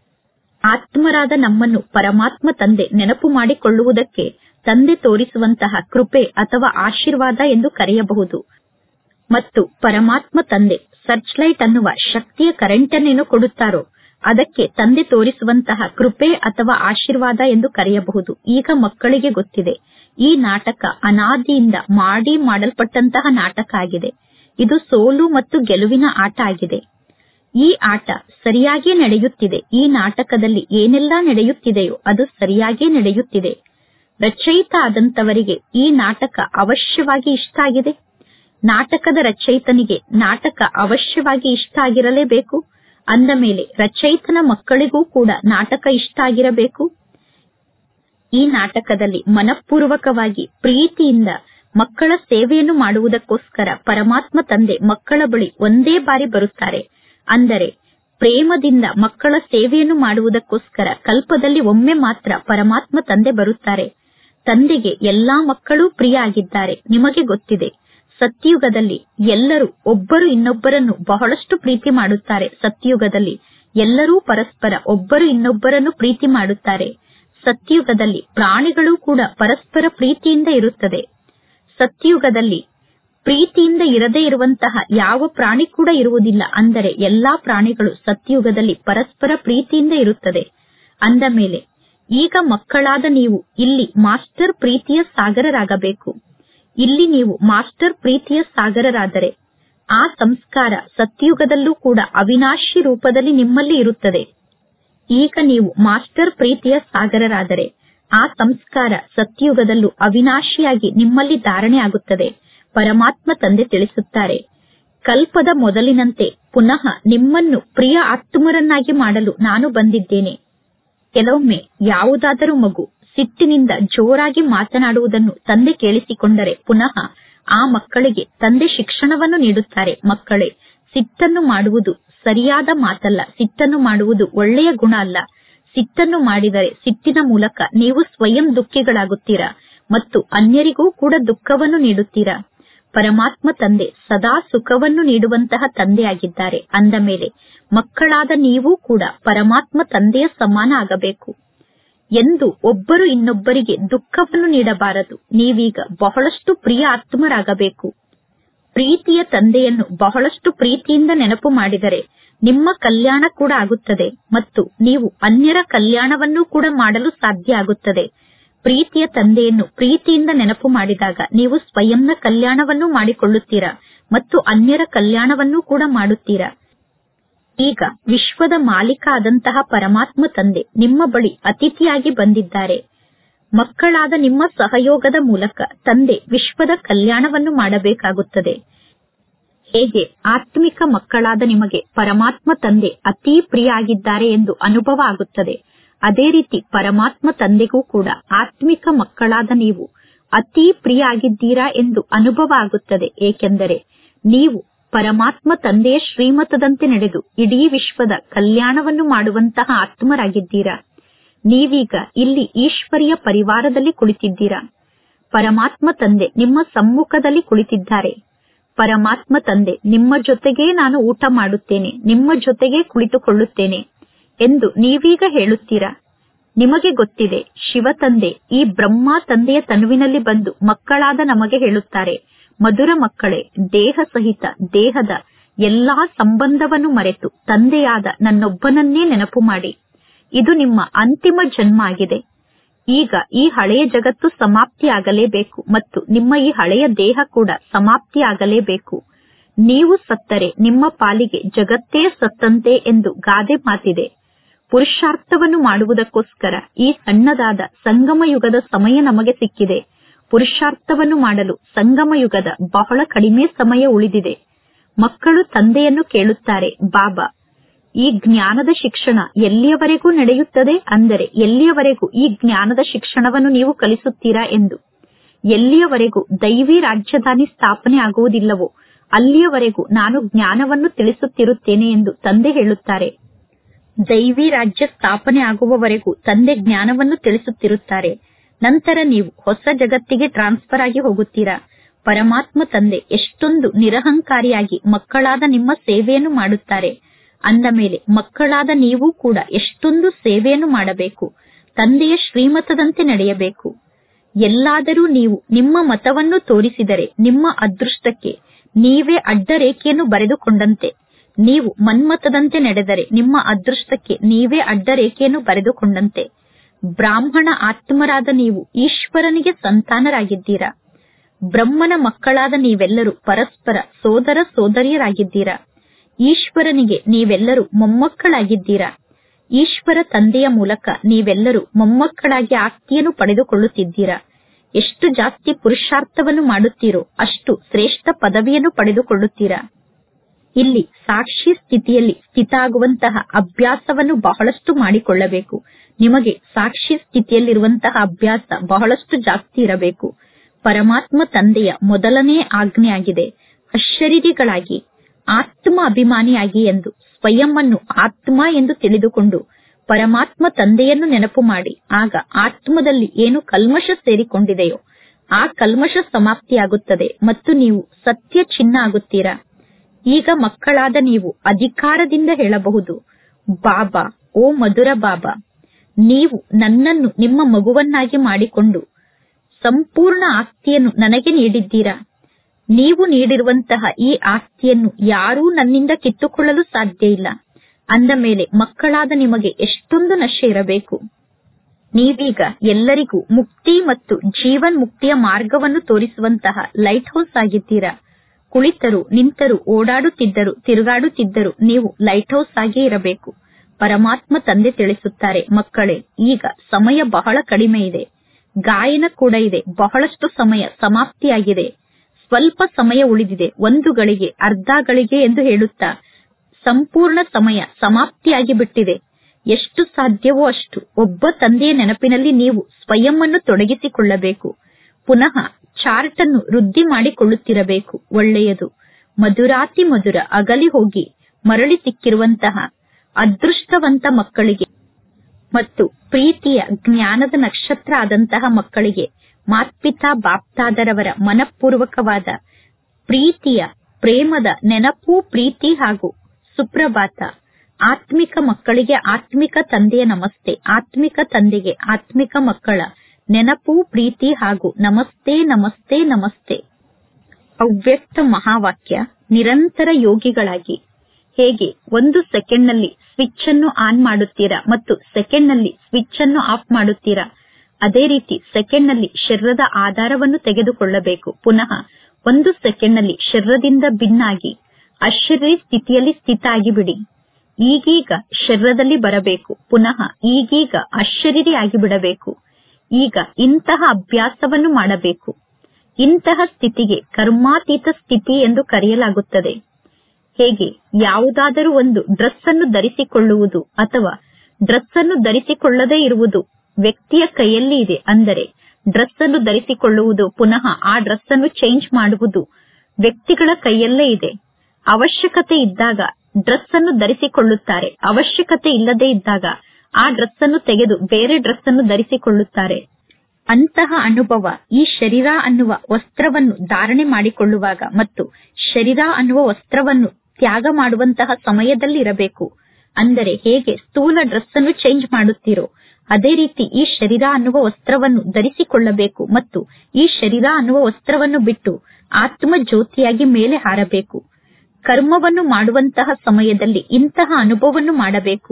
ಆತ್ಮರಾದ ನಮ್ಮನ್ನು ಪರಮಾತ್ಮ ತಂದೆ ನೆನಪು ಮಾಡಿಕೊಳ್ಳುವುದಕ್ಕೆ ತಂದೆ ತೋರಿಸುವಂತಹ ಕೃಪೆ ಅಥವಾ ಆಶೀರ್ವಾದ ಎಂದು ಕರೆಯಬಹುದು ಮತ್ತು ಪರಮಾತ್ಮ ತಂದೆ ಸರ್ಚ್ ಲೈಟ್ ಅನ್ನುವ ಶಕ್ತಿಯ ಕರೆಂಟ್ ಅನ್ನೇನು ಕೊಡುತ್ತಾರೋ ಅದಕ್ಕೆ ತಂದೆ ತೋರಿಸುವಂತಹ ಕೃಪೆ ಅಥವಾ ಆಶೀರ್ವಾದ ಎಂದು ಕರೆಯಬಹುದು ಈಗ ಮಕ್ಕಳಿಗೆ ಗೊತ್ತಿದೆ ಈ ನಾಟಕ ಅನಾದಿಯಿಂದ ಮಾಡಿ ಮಾಡಲ್ಪಟ್ಟಂತಹ ನಾಟಕ ಆಗಿದೆ ಇದು ಸೋಲು ಮತ್ತು ಗೆಲುವಿನ ಆಟ ಆಗಿದೆ ಈ ಆಟ ಸರಿಯಾಗಿ ನಡೆಯುತ್ತಿದೆ ಈ ನಾಟಕದಲ್ಲಿ ಏನೆಲ್ಲ ನಡೆಯುತ್ತಿದೆಯೋ ಅದು ಸರಿಯಾಗಿ ನಡೆಯುತ್ತಿದೆ ರಚಯಿತ ಆದಂತವರಿಗೆ ಈ ನಾಟಕ ಅವಶ್ಯವಾಗಿ ಇಷ್ಟ ಆಗಿದೆ ನಾಟಕದ ರಚಯಿತನಿಗೆ ನಾಟಕ ಅವಶ್ಯವಾಗಿ ಇಷ್ಟ ಆಗಿರಲೇಬೇಕು ಅಂದ ಮೇಲೆ ರಚಯಿತನ ಮಕ್ಕಳಿಗೂ ಕೂಡ ನಾಟಕ ಇಷ್ಟ ಆಗಿರಬೇಕು ಈ ನಾಟಕದಲ್ಲಿ ಮನಪೂರ್ವಕವಾಗಿ ಪ್ರೀತಿಯಿಂದ ಮಕ್ಕಳ ಸೇವೆಯನ್ನು ಮಾಡುವುದಕ್ಕೋಸ್ಕರ ಪರಮಾತ್ಮ ತಂದೆ ಮಕ್ಕಳ ಬಳಿ ಒಂದೇ ಬಾರಿ ಬರುತ್ತಾರೆ ಅಂದರೆ ಪ್ರೇಮದಿಂದ ಮಕ್ಕಳ ಸೇವೆಯನ್ನು ಮಾಡುವುದಕ್ಕೋಸ್ಕರ ಕಲ್ಪದಲ್ಲಿ ಒಮ್ಮೆ ಮಾತ್ರ ಪರಮಾತ್ಮ ತಂದೆ ಬರುತ್ತಾರೆ ತಂದೆಗೆ ಎಲ್ಲಾ ಮಕ್ಕಳು ಪ್ರಿಯ ಆಗಿದ್ದಾರೆ ನಿಮಗೆ ಗೊತ್ತಿದೆ ಸತ್ಯುಗದಲ್ಲಿ ಎಲ್ಲರೂ ಒಬ್ಬರು ಇನ್ನೊಬ್ಬರನ್ನು ಬಹಳಷ್ಟು ಪ್ರೀತಿ ಮಾಡುತ್ತಾರೆ ಸತ್ಯುಗದಲ್ಲಿ ಎಲ್ಲರೂ ಪರಸ್ಪರ ಒಬ್ಬರು ಇನ್ನೊಬ್ಬರನ್ನು ಪ್ರೀತಿ ಮಾಡುತ್ತಾರೆ ಸತ್ಯುಗದಲ್ಲಿ ಪ್ರಾಣಿಗಳು ಕೂಡ ಪರಸ್ಪರ ಪ್ರೀತಿಯಿಂದ ಇರುತ್ತದೆ ಸತ್ಯುಗದಲ್ಲಿ ಪ್ರೀತಿಯಿಂದ ಇರದೇ ಇರುವಂತಹ ಯಾವ ಪ್ರಾಣಿ ಕೂಡ ಇರುವುದಿಲ್ಲ ಅಂದರೆ ಎಲ್ಲಾ ಪ್ರಾಣಿಗಳು ಸತ್ಯುಗದಲ್ಲಿ ಪರಸ್ಪರ ಪ್ರೀತಿಯಿಂದ ಇರುತ್ತದೆ ಅಂದ ಮೇಲೆ ಈಗ ಮಕ್ಕಳಾದ ನೀವು ಇಲ್ಲಿ ಮಾಸ್ಟರ್ ಪ್ರೀತಿಯ ಸಾಗರರಾಗಬೇಕು ಇಲ್ಲಿ ನೀವು ಮಾಸ್ಟರ್ ಪ್ರೀತಿಯ ಸಾಗರರಾದರೆ ಆ ಸಂಸ್ಕಾರ ಸತ್ಯುಗದಲ್ಲೂ ಕೂಡ ಅವಿನಾಶಿ ರೂಪದಲ್ಲಿ ನಿಮ್ಮಲ್ಲಿ ಇರುತ್ತದೆ ಈಗ ನೀವು ಮಾಸ್ಟರ್ ಪ್ರೀತಿಯ ಸಾಗರರಾದರೆ ಆ ಸಂಸ್ಕಾರ ಸತ್ಯುಗದಲ್ಲೂ ಅವಿನಾಶಿಯಾಗಿ ನಿಮ್ಮಲ್ಲಿ ಧಾರಣೆ ಆಗುತ್ತದೆ ಪರಮಾತ್ಮ ತಂದೆ ತಿಳಿಸುತ್ತಾರೆ ಕಲ್ಪದ ಮೊದಲಿನಂತೆ ಪುನಃ ನಿಮ್ಮನ್ನು ಪ್ರಿಯ ಆತ್ಮರನ್ನಾಗಿ ಮಾಡಲು ನಾನು ಬಂದಿದ್ದೇನೆ ಕೆಲವೊಮ್ಮೆ ಯಾವುದಾದರೂ ಮಗು ಸಿಟ್ಟಿನಿಂದ ಜೋರಾಗಿ ಮಾತನಾಡುವುದನ್ನು ತಂದೆ ಕೇಳಿಸಿಕೊಂಡರೆ ಪುನಃ ಆ ಮಕ್ಕಳಿಗೆ ತಂದೆ ಶಿಕ್ಷಣವನ್ನು ನೀಡುತ್ತಾರೆ ಮಕ್ಕಳೇ ಸಿಟ್ಟನ್ನು ಮಾಡುವುದು ಸರಿಯಾದ ಮಾತಲ್ಲ ಸಿಟ್ಟನ್ನು ಮಾಡುವುದು ಒಳ್ಳೆಯ ಗುಣ ಅಲ್ಲ ಸಿಟ್ಟನ್ನು ಮಾಡಿದರೆ ಸಿಟ್ಟಿನ ಮೂಲಕ ನೀವು ಸ್ವಯಂ ದುಃಖಿಗಳಾಗುತ್ತೀರಾ ಮತ್ತು ಅನ್ಯರಿಗೂ ಕೂಡ ದುಃಖವನ್ನು ನೀಡುತ್ತೀರಾ ಪರಮಾತ್ಮ ತಂದೆ ಸದಾ ಸುಖವನ್ನು ನೀಡುವಂತಹ ತಂದೆಯಾಗಿದ್ದಾರೆ ಅಂದ ಮೇಲೆ ಮಕ್ಕಳಾದ ನೀವು ಕೂಡ ಪರಮಾತ್ಮ ತಂದೆಯ ಸಮಾನ ಆಗಬೇಕು ಎಂದು ಒಬ್ಬರು ಇನ್ನೊಬ್ಬರಿಗೆ ದುಃಖವನ್ನು ನೀಡಬಾರದು ನೀವೀಗ ಬಹಳಷ್ಟು ಪ್ರಿಯ ಆತ್ಮರಾಗಬೇಕು ಪ್ರೀತಿಯ ತಂದೆಯನ್ನು ಬಹಳಷ್ಟು ಪ್ರೀತಿಯಿಂದ ನೆನಪು ಮಾಡಿದರೆ ನಿಮ್ಮ ಕಲ್ಯಾಣ ಕೂಡ ಆಗುತ್ತದೆ ಮತ್ತು ನೀವು ಅನ್ಯರ ಕಲ್ಯಾಣವನ್ನು ಕೂಡ ಮಾಡಲು ಸಾಧ್ಯ ಆಗುತ್ತದೆ ಪ್ರೀತಿಯ ತಂದೆಯನ್ನು ಪ್ರೀತಿಯಿಂದ ನೆನಪು ಮಾಡಿದಾಗ ನೀವು ಸ್ವಯಂನ ಕಲ್ಯಾಣವನ್ನು ಮಾಡಿಕೊಳ್ಳುತ್ತೀರಾ ಮತ್ತು ಅನ್ಯರ ಕಲ್ಯಾಣವನ್ನು ಕೂಡ ಮಾಡುತ್ತೀರಾ ಈಗ ವಿಶ್ವದ ಮಾಲೀಕ ಆದಂತಹ ಪರಮಾತ್ಮ ತಂದೆ ನಿಮ್ಮ ಬಳಿ ಅತಿಥಿಯಾಗಿ ಬಂದಿದ್ದಾರೆ ಮಕ್ಕಳಾದ ನಿಮ್ಮ ಸಹಯೋಗದ ಮೂಲಕ ತಂದೆ ವಿಶ್ವದ ಕಲ್ಯಾಣವನ್ನು ಮಾಡಬೇಕಾಗುತ್ತದೆ ಹೇಗೆ ಆತ್ಮಿಕ ಮಕ್ಕಳಾದ ನಿಮಗೆ ಪರಮಾತ್ಮ ತಂದೆ ಅತೀ ಪ್ರಿಯ ಆಗಿದ್ದಾರೆ ಎಂದು ಅನುಭವ ಆಗುತ್ತದೆ ಅದೇ ರೀತಿ ಪರಮಾತ್ಮ ತಂದೆಗೂ ಕೂಡ ಆತ್ಮಿಕ ಮಕ್ಕಳಾದ ನೀವು ಅತೀ ಪ್ರಿಯ ಆಗಿದ್ದೀರಾ ಎಂದು ಅನುಭವ ಆಗುತ್ತದೆ ಏಕೆಂದರೆ ನೀವು ಪರಮಾತ್ಮ ತಂದೆಯ ಶ್ರೀಮತದಂತೆ ನಡೆದು ಇಡೀ ವಿಶ್ವದ ಕಲ್ಯಾಣವನ್ನು ಮಾಡುವಂತಹ ಆತ್ಮರಾಗಿದ್ದೀರಾ ನೀವೀಗ ಇಲ್ಲಿ ಈಶ್ವರಿಯ ಪರಿವಾರದಲ್ಲಿ ಕುಳಿತಿದ್ದೀರಾ ಪರಮಾತ್ಮ ತಂದೆ ನಿಮ್ಮ ಸಮ್ಮುಖದಲ್ಲಿ ಕುಳಿತಿದ್ದಾರೆ ಪರಮಾತ್ಮ ತಂದೆ ನಿಮ್ಮ ಜೊತೆಗೇ ನಾನು ಊಟ ಮಾಡುತ್ತೇನೆ ನಿಮ್ಮ ಜೊತೆಗೇ ಕುಳಿತುಕೊಳ್ಳುತ್ತೇನೆ ಎಂದು ನೀವೀಗ ಹೇಳುತ್ತೀರಾ ನಿಮಗೆ ಗೊತ್ತಿದೆ ಶಿವ ತಂದೆ ಈ ಬ್ರಹ್ಮ ತಂದೆಯ ತನುವಿನಲ್ಲಿ ಬಂದು ಮಕ್ಕಳಾದ ನಮಗೆ ಹೇಳುತ್ತಾರೆ ಮಧುರ ಮಕ್ಕಳೇ ದೇಹ ಸಹಿತ ದೇಹದ ಎಲ್ಲಾ ಸಂಬಂಧವನ್ನು ಮರೆತು ತಂದೆಯಾದ ನನ್ನೊಬ್ಬನನ್ನೇ ನೆನಪು ಮಾಡಿ ಇದು ನಿಮ್ಮ ಅಂತಿಮ ಜನ್ಮ ಆಗಿದೆ ಈಗ ಈ ಹಳೆಯ ಜಗತ್ತು ಸಮಾಪ್ತಿಯಾಗಲೇಬೇಕು ಮತ್ತು ನಿಮ್ಮ ಈ ಹಳೆಯ ದೇಹ ಕೂಡ ಸಮಾಪ್ತಿಯಾಗಲೇಬೇಕು ನೀವು ಸತ್ತರೆ ನಿಮ್ಮ ಪಾಲಿಗೆ ಜಗತ್ತೇ ಸತ್ತಂತೆ ಎಂದು ಗಾದೆ ಮಾತಿದೆ ಪುರುಷಾರ್ಥವನ್ನು ಮಾಡುವುದಕ್ಕೋಸ್ಕರ ಈ ಸಣ್ಣದಾದ ಸಂಗಮ ಯುಗದ ಸಮಯ ನಮಗೆ ಸಿಕ್ಕಿದೆ ಪುರುಷಾರ್ಥವನ್ನು ಮಾಡಲು ಸಂಗಮ ಯುಗದ ಬಹಳ ಕಡಿಮೆ ಸಮಯ ಉಳಿದಿದೆ ಮಕ್ಕಳು ತಂದೆಯನ್ನು ಕೇಳುತ್ತಾರೆ ಬಾಬಾ ಈ ಜ್ಞಾನದ ಶಿಕ್ಷಣ ಎಲ್ಲಿಯವರೆಗೂ ನಡೆಯುತ್ತದೆ ಅಂದರೆ ಎಲ್ಲಿಯವರೆಗೂ ಈ ಜ್ಞಾನದ ಶಿಕ್ಷಣವನ್ನು ನೀವು ಕಲಿಸುತ್ತೀರಾ ಎಂದು ಎಲ್ಲಿಯವರೆಗೂ ದೈವಿ ರಾಜಧಾನಿ ಸ್ಥಾಪನೆ ಆಗುವುದಿಲ್ಲವೋ ಅಲ್ಲಿಯವರೆಗೂ ನಾನು ಜ್ಞಾನವನ್ನು ತಿಳಿಸುತ್ತಿರುತ್ತೇನೆ ಎಂದು ತಂದೆ ಹೇಳುತ್ತಾರೆ ದೈವಿ ರಾಜ್ಯ ಸ್ಥಾಪನೆ ಆಗುವವರೆಗೂ ತಂದೆ ಜ್ಞಾನವನ್ನು ತಿಳಿಸುತ್ತಿರುತ್ತಾರೆ ನಂತರ ನೀವು ಹೊಸ ಜಗತ್ತಿಗೆ ಟ್ರಾನ್ಸ್ಫರ್ ಆಗಿ ಹೋಗುತ್ತೀರಾ ಪರಮಾತ್ಮ ತಂದೆ ಎಷ್ಟೊಂದು ನಿರಹಂಕಾರಿಯಾಗಿ ಮಕ್ಕಳಾದ ನಿಮ್ಮ ಸೇವೆಯನ್ನು ಮಾಡುತ್ತಾರೆ ಅಂದ ಮೇಲೆ ಮಕ್ಕಳಾದ ನೀವು ಕೂಡ ಎಷ್ಟೊಂದು ಸೇವೆಯನ್ನು ಮಾಡಬೇಕು ತಂದೆಯ ಶ್ರೀಮತದಂತೆ ನಡೆಯಬೇಕು ಎಲ್ಲಾದರೂ ನೀವು ನಿಮ್ಮ ಮತವನ್ನು ತೋರಿಸಿದರೆ ನಿಮ್ಮ ಅದೃಷ್ಟಕ್ಕೆ ನೀವೇ ಅಡ್ಡರೇಖೆಯನ್ನು ಬರೆದುಕೊಂಡಂತೆ ನೀವು ಮನ್ಮತದಂತೆ ನಡೆದರೆ ನಿಮ್ಮ ಅದೃಷ್ಟಕ್ಕೆ ನೀವೇ ಅಡ್ಡರೇಖೆಯನ್ನು ಬರೆದುಕೊಂಡಂತೆ ಬ್ರಾಹ್ಮಣ ಆತ್ಮರಾದ ನೀವು ಈಶ್ವರನಿಗೆ ಸಂತಾನರಾಗಿದ್ದೀರಾ ಬ್ರಹ್ಮನ ಮಕ್ಕಳಾದ ನೀವೆಲ್ಲರೂ ಪರಸ್ಪರ ಸೋದರ ಸೋದರಿಯರಾಗಿದ್ದೀರಾ ಈಶ್ವರನಿಗೆ ನೀವೆಲ್ಲರೂ ಮೊಮ್ಮಕ್ಕಳಾಗಿದ್ದೀರಾ ಈಶ್ವರ ತಂದೆಯ ಮೂಲಕ ನೀವೆಲ್ಲರೂ ಮೊಮ್ಮಕ್ಕಳಾಗಿ ಆಸ್ತಿಯನ್ನು ಪಡೆದುಕೊಳ್ಳುತ್ತಿದ್ದೀರಾ ಎಷ್ಟು ಜಾಸ್ತಿ ಪುರುಷಾರ್ಥವನ್ನು ಮಾಡುತ್ತೀರೋ ಅಷ್ಟು ಶ್ರೇಷ್ಠ ಪದವಿಯನ್ನು ಪಡೆದುಕೊಳ್ಳುತ್ತೀರಾ ಇಲ್ಲಿ ಸಾಕ್ಷಿ ಸ್ಥಿತಿಯಲ್ಲಿ ಸ್ಥಿತ ಆಗುವಂತಹ ಅಭ್ಯಾಸವನ್ನು ಬಹಳಷ್ಟು ಮಾಡಿಕೊಳ್ಳಬೇಕು ನಿಮಗೆ ಸಾಕ್ಷಿ ಸ್ಥಿತಿಯಲ್ಲಿರುವಂತಹ ಅಭ್ಯಾಸ ಬಹಳಷ್ಟು ಜಾಸ್ತಿ ಇರಬೇಕು ಪರಮಾತ್ಮ ತಂದೆಯ ಮೊದಲನೇ ಆಜ್ಞೆಯಾಗಿದೆ ಅಶರೀರಿಗಳಾಗಿ ಆತ್ಮ ಅಭಿಮಾನಿಯಾಗಿ ಎಂದು ಸ್ವಯಂವನ್ನು ಆತ್ಮ ಎಂದು ತಿಳಿದುಕೊಂಡು ಪರಮಾತ್ಮ ತಂದೆಯನ್ನು ನೆನಪು ಮಾಡಿ ಆಗ ಆತ್ಮದಲ್ಲಿ ಏನು ಕಲ್ಮಶ ಸೇರಿಕೊಂಡಿದೆಯೋ ಆ ಕಲ್ಮಶ ಸಮಾಪ್ತಿಯಾಗುತ್ತದೆ ಮತ್ತು ನೀವು ಸತ್ಯ ಚಿನ್ನ ಆಗುತ್ತೀರಾ ಈಗ ಮಕ್ಕಳಾದ ನೀವು ಅಧಿಕಾರದಿಂದ ಹೇಳಬಹುದು ಬಾಬಾ ಓ ಮಧುರ ಬಾಬಾ ನೀವು ನನ್ನನ್ನು ನಿಮ್ಮ ಮಗುವನ್ನಾಗಿ ಮಾಡಿಕೊಂಡು ಸಂಪೂರ್ಣ ಆಸ್ತಿಯನ್ನು ನನಗೆ ನೀಡಿದ್ದೀರಾ ನೀವು ನೀಡಿರುವಂತಹ ಈ ಆಸ್ತಿಯನ್ನು ಯಾರೂ ನನ್ನಿಂದ ಕಿತ್ತುಕೊಳ್ಳಲು ಸಾಧ್ಯ ಇಲ್ಲ ಅಂದ ಮೇಲೆ ಮಕ್ಕಳಾದ ನಿಮಗೆ ಎಷ್ಟೊಂದು ನಶೆ ಇರಬೇಕು ನೀವೀಗ ಎಲ್ಲರಿಗೂ ಮುಕ್ತಿ ಮತ್ತು ಜೀವನ್ ಮುಕ್ತಿಯ ಮಾರ್ಗವನ್ನು ತೋರಿಸುವಂತಹ ಲೈಟ್ ಹೌಸ್ ಆಗಿದ್ದೀರಾ ಕುಳಿತರು ನಿಂತರು ಓಡಾಡುತ್ತಿದ್ದರು ತಿರುಗಾಡುತ್ತಿದ್ದರು ನೀವು ಲೈಟ್ ಹೌಸ್ ಆಗಿ ಇರಬೇಕು ಪರಮಾತ್ಮ ತಂದೆ ತಿಳಿಸುತ್ತಾರೆ ಮಕ್ಕಳೇ ಈಗ ಸಮಯ ಬಹಳ ಕಡಿಮೆ ಇದೆ ಗಾಯನ ಕೂಡ ಇದೆ ಬಹಳಷ್ಟು ಸಮಯ ಸಮಾಪ್ತಿಯಾಗಿದೆ ಸ್ವಲ್ಪ ಸಮಯ ಉಳಿದಿದೆ ಒಂದು ಗಳಿಗೆ ಅರ್ಧ ಗಳಿಗೆ ಎಂದು ಹೇಳುತ್ತಾ ಸಂಪೂರ್ಣ ಸಮಯ ಸಮಾಪ್ತಿಯಾಗಿ ಬಿಟ್ಟಿದೆ ಎಷ್ಟು ಸಾಧ್ಯವೋ ಅಷ್ಟು ಒಬ್ಬ ತಂದೆಯ ನೆನಪಿನಲ್ಲಿ ನೀವು ಸ್ವಯಂ ಅನ್ನು ತೊಡಗಿಸಿಕೊಳ್ಳಬೇಕು ಪುನಃ ಚಾರ್ಟ್ ಅನ್ನು ವೃದ್ಧಿ ಮಾಡಿಕೊಳ್ಳುತ್ತಿರಬೇಕು ಒಳ್ಳೆಯದು ಮಧುರಾತಿ ಮಧುರ ಅಗಲಿ ಹೋಗಿ ಮರಳಿ ಸಿಕ್ಕಿರುವಂತಹ ಅದೃಷ್ಟವಂತ ಮಕ್ಕಳಿಗೆ ಮತ್ತು ಪ್ರೀತಿಯ ಜ್ಞಾನದ ನಕ್ಷತ್ರ ಆದಂತಹ ಮಕ್ಕಳಿಗೆ ಮಾತ್ಪಿತಾ ಬಾಪ್ತಾದರವರ ಮನಪೂರ್ವಕವಾದ ಪ್ರೀತಿಯ ಪ್ರೇಮದ ನೆನಪು ಪ್ರೀತಿ ಹಾಗೂ ಸುಪ್ರಭಾತ ಆತ್ಮಿಕ ಮಕ್ಕಳಿಗೆ ಆತ್ಮಿಕ ತಂದೆಯ ನಮಸ್ತೆ ಆತ್ಮಿಕ ತಂದೆಗೆ ಆತ್ಮಿಕ ಮಕ್ಕಳ ನೆನಪು ಪ್ರೀತಿ ಹಾಗೂ ನಮಸ್ತೆ ನಮಸ್ತೆ ನಮಸ್ತೆ ಅವ್ಯಕ್ತ ಮಹಾವಾಕ್ಯ ನಿರಂತರ ಯೋಗಿಗಳಾಗಿ ಹೇಗೆ ಒಂದು ಸೆಕೆಂಡ್ನಲ್ಲಿ ಸ್ವಿಚ್ ಅನ್ನು ಆನ್ ಮಾಡುತ್ತೀರಾ ಮತ್ತು ಸೆಕೆಂಡ್ನಲ್ಲಿ ಸ್ವಿಚ್ ಅನ್ನು ಆಫ್ ಮಾಡುತ್ತೀರಾ ಅದೇ ರೀತಿ ಸೆಕೆಂಡ್ನಲ್ಲಿ ಶರೀರದ ಆಧಾರವನ್ನು ತೆಗೆದುಕೊಳ್ಳಬೇಕು ಪುನಃ ಒಂದು ಸೆಕೆಂಡ್ನಲ್ಲಿ ಶರೀರದಿಂದ ಭಿನ್ನಾಗಿ ಅಶರೀರಿ ಸ್ಥಿತಿಯಲ್ಲಿ ಸ್ಥಿತ ಆಗಿಬಿಡಿ ಈಗೀಗ ಶರೀರದಲ್ಲಿ ಬರಬೇಕು ಪುನಃ ಈಗೀಗ ಅಶರೀರಿ ಆಗಿಬಿಡಬೇಕು ಈಗ ಇಂತಹ ಅಭ್ಯಾಸವನ್ನು ಮಾಡಬೇಕು ಇಂತಹ ಸ್ಥಿತಿಗೆ ಕರ್ಮಾತೀತ ಸ್ಥಿತಿ ಎಂದು ಕರೆಯಲಾಗುತ್ತದೆ ಹೇಗೆ ಯಾವುದಾದರೂ ಒಂದು ಡ್ರೆಸ್ ಅನ್ನು ಧರಿಸಿಕೊಳ್ಳುವುದು ಅಥವಾ ಡ್ರೆಸ್ ಅನ್ನು ಧರಿಸಿಕೊಳ್ಳದೇ ಇರುವುದು ವ್ಯಕ್ತಿಯ ಕೈಯಲ್ಲಿ ಇದೆ ಅಂದರೆ ಡ್ರೆಸ್ ಅನ್ನು ಧರಿಸಿಕೊಳ್ಳುವುದು ಪುನಃ ಆ ಡ್ರೆಸ್ ಅನ್ನು ಚೇಂಜ್ ಮಾಡುವುದು ವ್ಯಕ್ತಿಗಳ ಕೈಯಲ್ಲೇ ಇದೆ ಅವಶ್ಯಕತೆ ಇದ್ದಾಗ ಡ್ರೆಸ್ ಅನ್ನು ಧರಿಸಿಕೊಳ್ಳುತ್ತಾರೆ ಅವಶ್ಯಕತೆ ಇಲ್ಲದೇ ಇದ್ದಾಗ ಆ ಡ್ರೆಸ್ ಅನ್ನು ತೆಗೆದು ಬೇರೆ ಡ್ರೆಸ್ ಅನ್ನು ಧರಿಸಿಕೊಳ್ಳುತ್ತಾರೆ ಅಂತಹ ಅನುಭವ ಈ ಶರೀರ ಅನ್ನುವ ವಸ್ತ್ರವನ್ನು ಧಾರಣೆ ಮಾಡಿಕೊಳ್ಳುವಾಗ ಮತ್ತು ಶರೀರ ಅನ್ನುವ ವಸ್ತ್ರವನ್ನು ತ್ಯಾಗ ಮಾಡುವಂತಹ ಸಮಯದಲ್ಲಿ ಇರಬೇಕು ಅಂದರೆ ಹೇಗೆ ಸ್ಥೂಲ ಡ್ರೆಸ್ ಅನ್ನು ಚೇಂಜ್ ಮಾಡುತ್ತೀರೋ ಅದೇ ರೀತಿ ಈ ಶರೀರ ಅನ್ನುವ ವಸ್ತ್ರವನ್ನು ಧರಿಸಿಕೊಳ್ಳಬೇಕು ಮತ್ತು ಈ ಶರೀರ ಅನ್ನುವ ವಸ್ತ್ರವನ್ನು ಬಿಟ್ಟು ಆತ್ಮ ಜ್ಯೋತಿಯಾಗಿ ಮೇಲೆ ಹಾರಬೇಕು ಕರ್ಮವನ್ನು ಮಾಡುವಂತಹ ಸಮಯದಲ್ಲಿ ಇಂತಹ ಅನುಭವವನ್ನು ಮಾಡಬೇಕು